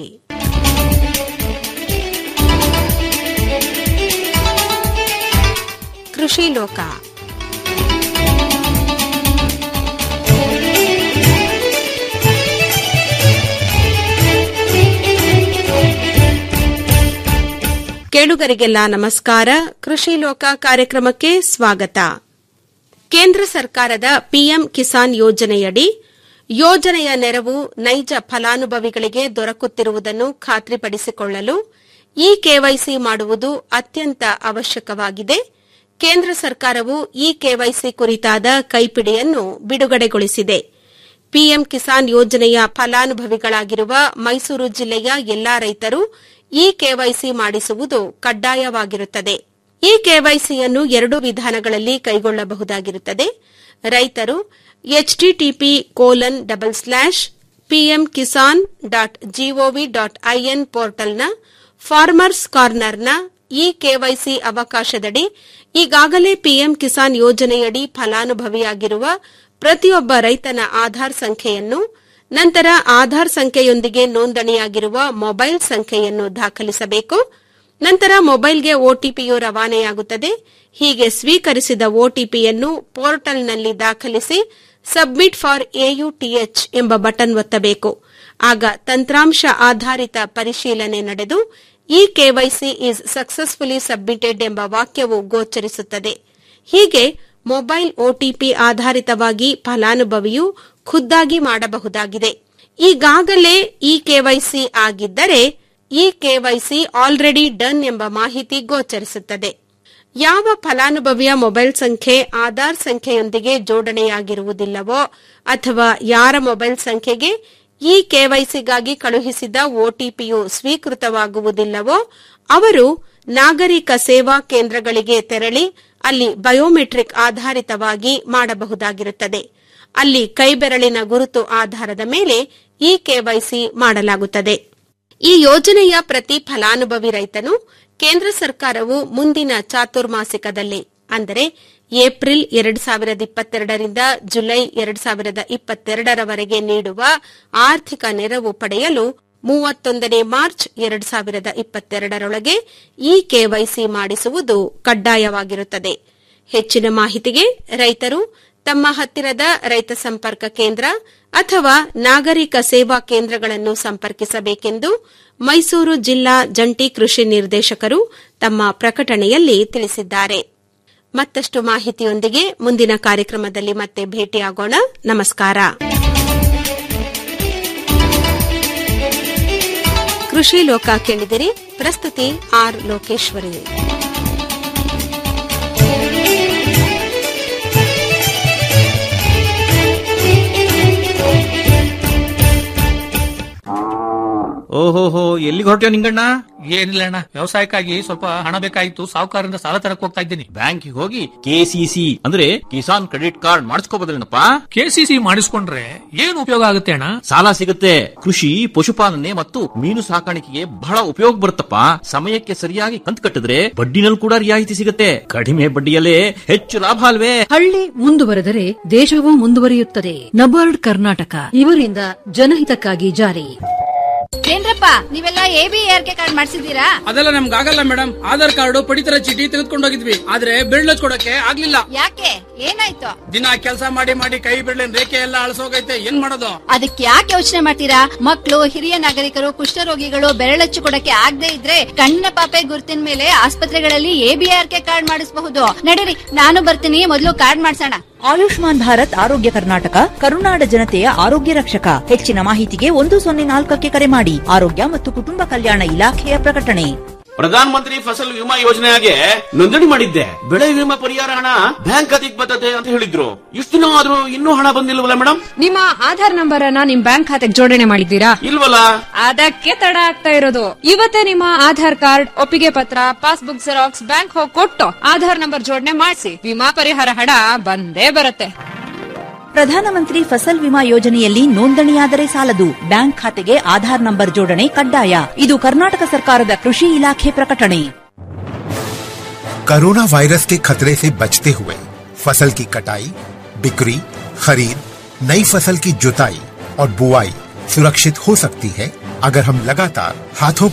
ಕೃಷಿ ಲೋಕ ಕೇಳುಗರಿಗೆಲ್ಲ ನಮಸ್ಕಾರ ಕೃಷಿ ಲೋಕ ಕಾರ್ಯಕ್ರಮಕ್ಕೆ ಸ್ವಾಗತ ಕೇಂದ್ರ ಸರ್ಕಾರದ ಪಿಎಂ ಕಿಸಾನ್ ಯೋಜನೆಯಡಿ ಯೋಜನೆಯ ನೆರವು ನೈಜ ಫಲಾನುಭವಿಗಳಿಗೆ ದೊರಕುತ್ತಿರುವುದನ್ನು ಖಾತ್ರಿಪಡಿಸಿಕೊಳ್ಳಲು ಇ ಕೆವೈಸಿ ಮಾಡುವುದು ಅತ್ಯಂತ ಅವಶ್ಯಕವಾಗಿದೆ ಕೇಂದ್ರ ಸರ್ಕಾರವು ಇ ಕೆವೈಸಿ ಕುರಿತಾದ ಕೈಪಿಡಿಯನ್ನು ಬಿಡುಗಡೆಗೊಳಿಸಿದೆ ಪಿಎಂ ಕಿಸಾನ್ ಯೋಜನೆಯ ಫಲಾನುಭವಿಗಳಾಗಿರುವ ಮೈಸೂರು ಜಿಲ್ಲೆಯ ಎಲ್ಲಾ ರೈತರು ಇ ಕೆವೈಸಿ ಮಾಡಿಸುವುದು ಕಡ್ಡಾಯವಾಗಿರುತ್ತದೆ ಈ ಕೆವೈಸಿಯನ್ನು ಎರಡು ವಿಧಾನಗಳಲ್ಲಿ ಕೈಗೊಳ್ಳಬಹುದಾಗಿರುತ್ತದೆ ರೈತರು HTTP colon double slash PM Kisan dot GOV dot IN ಪೋರ್ಟಲ್ನ ಫಾರ್ಮರ್ಸ್ ಕಾರ್ನರ್ನ ಇ ಕೆವೈಸಿ ಅವಕಾಶದಡಿ ಈಗಾಗಲೇ ಪಿಎಂ ಕಿಸಾನ್ ಯೋಜನೆಯಡಿ ಫಲಾನುಭವಿಯಾಗಿರುವ ಪ್ರತಿಯೊಬ್ಬ ರೈತನ ಆಧಾರ್ ಸಂಖ್ಯೆಯನ್ನು ನಂತರ ಆಧಾರ್ ಸಂಖ್ಯೆಯೊಂದಿಗೆ ನೋಂದಣಿಯಾಗಿರುವ ಮೊಬೈಲ್ ಸಂಖ್ಯೆಯನ್ನು ದಾಖಲಿಸಬೇಕು ನಂತರ ಮೊಬೈಲ್ಗೆ ಒಟಿಪಿಯು ರವಾನೆಯಾಗುತ್ತದೆ ಹೀಗೆ ಸ್ವೀಕರಿಸಿದ ಒಟಿಪಿಯನ್ನು ಪೋರ್ಟಲ್ನಲ್ಲಿ ದಾಖಲಿಸಿ ಸಬ್ಮಿಟ್ ಫಾರ್ ಎಯುಟಿಎಚ್ ಎಂಬ ಬಟನ್ ಒತ್ತಬೇಕು ಆಗ ತಂತ್ರಾಂಶ ಆಧಾರಿತ ಪರಿಶೀಲನೆ ನಡೆದು E KYC is successfully submitted ಎಂಬ ವಾಕ್ಯವು ಗೋಚರಿಸುತ್ತದೆ ಹೀಗೆ ಮೊಬೈಲ್ ಒಟಿಪಿ ಆಧಾರಿತವಾಗಿ ಫಲಾನುಭವಿಯು ಖುದ್ದಾಗಿ ಮಾಡಬಹುದಾಗಿದೆ ಈಗಾಗಲೇ ಇ ಕೆವೈಸಿ ಆಗಿದ್ದರೆ ಇ ಕೆವೈಸಿ ಆಲ್ರೆಡಿ ಡನ್ ಎಂಬ ಮಾಹಿತಿ ಗೋಚರಿಸುತ್ತದೆ ಯಾವ ಫಲಾನುಭವಿಯ ಮೊಬೈಲ್ ಸಂಖ್ಯೆ ಆಧಾರ್ ಸಂಖ್ಯೆಯೊಂದಿಗೆ ಜೋಡಣೆಯಾಗಿರುವುದಿಲ್ಲವೋ ಅಥವಾ ಯಾರ ಮೊಬೈಲ್ ಸಂಖ್ಯೆಗೆ ಇ ಕೆವೈಸಿಗಾಗಿ ಕಳುಹಿಸಿದ ಒಟಿಪಿಯು ಸ್ವೀಕೃತವಾಗುವುದಿಲ್ಲವೋ ಅವರು ನಾಗರಿಕ ಸೇವಾ ಕೇಂದ್ರಗಳಿಗೆ ತೆರಳಿ ಅಲ್ಲಿ ಬಯೋಮೆಟ್ರಿಕ್ ಆಧಾರಿತವಾಗಿ ಮಾಡಬಹುದಾಗಿರುತ್ತದೆ ಅಲ್ಲಿ ಕೈಬೆರಳಿನ ಗುರುತು ಆಧಾರದ ಮೇಲೆ ಇ ಕೆವೈಸಿ ಮಾಡಲಾಗುತ್ತದೆ ಈ ಯೋಜನೆಯ ಪ್ರತಿ ಫಲಾನುಭವಿ ರೈತನು ಕೇಂದ್ರ ಸರ್ಕಾರವು ಮುಂದಿನ ಚಾತುರ್ಮಾಸಿಕದಲ್ಲಿ ಅಂದರೆ ಏಪ್ರಿಲ್ ಎರಡು ಸಾವಿರದ ಇಪ್ಪತ್ತೆರಡರಿಂದ ಜುಲೈ ಎರಡು ಸಾವಿರದ ಇಪ್ಪತ್ತೆರಡರವರೆಗೆ ನೀಡುವ ಆರ್ಥಿಕ ನೆರವು ಪಡೆಯಲು ಮೂವತ್ತೊಂದನೇ ಮಾರ್ಚ್ ಎರಡು ಸಾವಿರದ ಇಪ್ಪತ್ತೆರಡರೊಳಗೆ ಇ ಕೆವೈಸಿ ಮಾಡಿಸುವುದು ಕಡ್ಡಾಯವಾಗಿರುತ್ತದೆ ಹೆಚ್ಚಿನ ಮಾಹಿತಿಗೆ ರೈತರು ತಮ್ಮ ಹತ್ತಿರದ ರೈತ ಸಂಪರ್ಕ ಕೇಂದ್ರ ಅಥವಾ ನಾಗರಿಕ ಸೇವಾ ಕೇಂದ್ರಗಳನ್ನು ಸಂಪರ್ಕಿಸಬೇಕೆಂದು ಮೈಸೂರು ಜಿಲ್ಲಾ ಜಂಟಿ ಕೃಷಿ ನಿರ್ದೇಶಕರು ತಮ್ಮ ಪ್ರಕಟಣೆಯಲ್ಲಿ ತಿಳಿಸಿದ್ದಾರೆ ಮತ್ತಷ್ಟು ಮಾಹಿತಿಯೊಂದಿಗೆ ಮುಂದಿನ ಕಾರ್ಯಕ್ರಮದಲ್ಲಿ ಮತ್ತೆ ಭೇಟಿಯಾಗೋಣ ನಮಸ್ಕಾರ ಕೃಷಿ ಲೋಕ ಕೇಳಿದಿರಿ ಪ್ರಸ್ತುತಿ ಆರ್ ಲೋಕೇಶ್ವರಿ ಓಹೋಹೋ ಎಲ್ಲಿಗೆ ಹೊರಟ್ಯೋ ನಿಂಗಣ್ಣ ಏನಿಲ್ಲ ಅಣ್ಣ ವ್ಯವಸಾಯಕ್ಕಾಗಿ ಸ್ವಲ್ಪ ಹಣ ಬೇಕಾಗಿತ್ತು ಸಾಹುಕಾರರಿಂದ ಸಾಲ ತರಕ್ ಹೋಗ್ತಾ ಇದ್ದೀನಿ ಬ್ಯಾಂಕಿಗೆ ಹೋಗಿ ಕೆಸಿಸಿ ಅಂದ್ರೆ ಕಿಸಾನ್ ಕ್ರೆಡಿಟ್ ಕಾರ್ಡ್ ಮಾಡಿಸ್ಕೋಬೋದ್ರೇನಪ್ಪ ಕೆಸಿಸಿ ಮಾಡಿಸ್ಕೊಂಡ್ರೆ ಏನ್ ಉಪಯೋಗ ಆಗುತ್ತೆ ಅಣ್ಣ ಸಾಲ ಸಿಗುತ್ತೆ ಕೃಷಿ ಪಶುಪಾಲನೆ ಮತ್ತು ಮೀನು ಸಾಕಾಣಿಕೆಗೆ ಬಹಳ ಉಪಯೋಗ ಬರುತ್ತಪ್ಪ ಸಮಯಕ್ಕೆ ಸರಿಯಾಗಿ ಕಂತು ಕಟ್ಟಿದ್ರೆ ಬಡ್ಡಿನಲ್ಲಿ ಕೂಡ ರಿಯಾಯಿತಿ ಸಿಗುತ್ತೆ ಕಡಿಮೆ ಬಡ್ಡಿಯಲ್ಲೇ ಹೆಚ್ಚು ಲಾಭ ಅಲ್ವೇ ಹಳ್ಳಿ ಮುಂದುವರೆದರೆ ದೇಶವೂ ಮುಂದುವರಿಯುತ್ತದೆ ನಬಾರ್ಡ್ ಕರ್ನಾಟಕ ಇವರಿಂದ ಜನಹಿತಕ್ಕಾಗಿ ಜಾರಿ ಏನ್ರಪ್ಪ ನೀವೆಲ್ಲ ಎಬಿಆರ್ ಕೆ ಕಾರ್ಡ್ ಮಾಡಿಸಿದೀರಾ ಅದೆಲ್ಲ ನಮ್ಗೆ ಆಗಲ್ಲ ಮೇಡಮ್ ಆಧಾರ್ ಕಾರ್ಡ್ ಪಡಿತರ ಚೀಟಿ ತೆಗೆದುಕೊಂಡು ಹೋಗಿದ್ವಿ ಆದ್ರೆ ಬಿರ್ಳ್ ಕೊಡಕ್ಕೆ ಆಗ್ಲಿಲ್ಲ ಯಾಕೆ ಏನಾಯ್ತು ದಿನ ಕೆಲಸ ಮಾಡಿ ಮಾಡಿ ಕೈ ಬಿಡ್ಲಿನ ರೇಖೆ ಎಲ್ಲ ಅಳಸೋಗೈತೆ ಏನ್ ಮಾಡೋದು ಅದಕ್ಕೆ ಯಾಕೆ ಯೋಚನೆ ಮಾಡ್ತೀರಾ ಮಕ್ಕಳು ಹಿರಿಯ ನಾಗರಿಕರು ಕುಷ್ಠರೋಗಿಗಳು ಬೆರಳಚ್ಚು ಕೊಡಕ್ಕೆ ಆಗದೆ ಇದ್ರೆ ಕಣ್ಣಿನ ಪಾಪೆ ಗುರುತಿನ ಮೇಲೆ ಆಸ್ಪತ್ರೆಗಳಲ್ಲಿ ಎಬಿಆರ್ ಕೆ ಕಾರ್ಡ್ ಮಾಡಿಸಬಹುದು ನಡೀರಿ ನಾನು ಬರ್ತೀನಿ ಮೊದಲು ಕಾರ್ಡ್ ಮಾಡ್ಸೋಣ ಆಯುಷ್ಮಾನ್ ಭಾರತ್ ಆರೋಗ್ಯ ಕರ್ನಾಟಕ ಕರುನಾಡ ಜನತೆಯ ಆರೋಗ್ಯ ರಕ್ಷಕ ಹೆಚ್ಚಿನ ಮಾಹಿತಿಗೆ ಒಂದು ಸೊನ್ನೆ ನಾಲ್ಕಕ್ಕೆ ಕರೆ ಮಾಡಿ ಆರೋಗ್ಯ ಮತ್ತು ಕುಟುಂಬ ಕಲ್ಯಾಣ ಇಲಾಖೆಯ ಪ್ರಕಟಣೆ ಪ್ರಧಾನ ಮಂತ್ರಿ ಫಸಲ್ ವಿಮಾ ಯೋಜನೆಗೆ ನೋಂದಣಿ ಮಾಡಿದ್ದೆ ಬೆಳೆ ವಿಮಾ ಪರಿಹಾರ ಹಣ ಬ್ಯಾಂಕ್ ಖಾತೆಗೆ ಬರ್ತದೆ ಅಂತ ಹೇಳಿದ್ರು ಇಷ್ಟು ದಿನ ಆದ್ರೂ ಇನ್ನೂ ಹಣ ಬಂದಿಲ್ವಲ್ಲ ಮೇಡಮ್ ನಿಮ್ಮ ಆಧಾರ್ ನಂಬರ್ ಅನ್ನ ನಿಮ್ ಬ್ಯಾಂಕ್ ಖಾತೆಗೆ ಜೋಡಣೆ ಮಾಡಿದ್ದೀರಾ ಇಲ್ವಲ್ಲ ಅದಕ್ಕೆ ತಡ ಆಗ್ತಾ ಇರೋದು ಇವತ್ತೇ ನಿಮ್ಮ ಆಧಾರ್ ಕಾರ್ಡ್ ಒಪ್ಪಿಗೆ ಪತ್ರ ಪಾಸ್ಬುಕ್ ಜೆರಾಕ್ಸ್ ಬ್ಯಾಂಕ್ ಹೋಗಿ ಕೊಟ್ಟು ಆಧಾರ್ ನಂಬರ್ ಜೋಡಣೆ ಮಾಡಿಸಿ ವಿಮಾ ಪರಿಹಾರ ಹಣ ಬಂದೇ ಬರುತ್ತೆ ಪ್ರಧಾನಮಂತ್ರಿ ಫಸಲ್ ವಿಮಾ ಯೋಜನೆಯಲ್ಲಿ ನೋಂದಣಿಯಾದರೆ ಸಾಲದು ಬ್ಯಾಂಕ್ ಖಾತೆಗೆ ಆಧಾರ್ ನಂಬರ್ ಜೋಡಣೆ ಕಡ್ಡಾಯ ಇದು ಕರ್ನಾಟಕ ಸರ್ಕಾರದ ಕೃಷಿ ಇಲಾಖೆ ಪ್ರಕಟಣೆ कोरोना वायरस के खतरे से बचते हुए फसल की कटाई बिक्री खरीद नई फसल की जुताई और बुआई सुरक्षित हो सकती है अगर हम लगातार हाथों को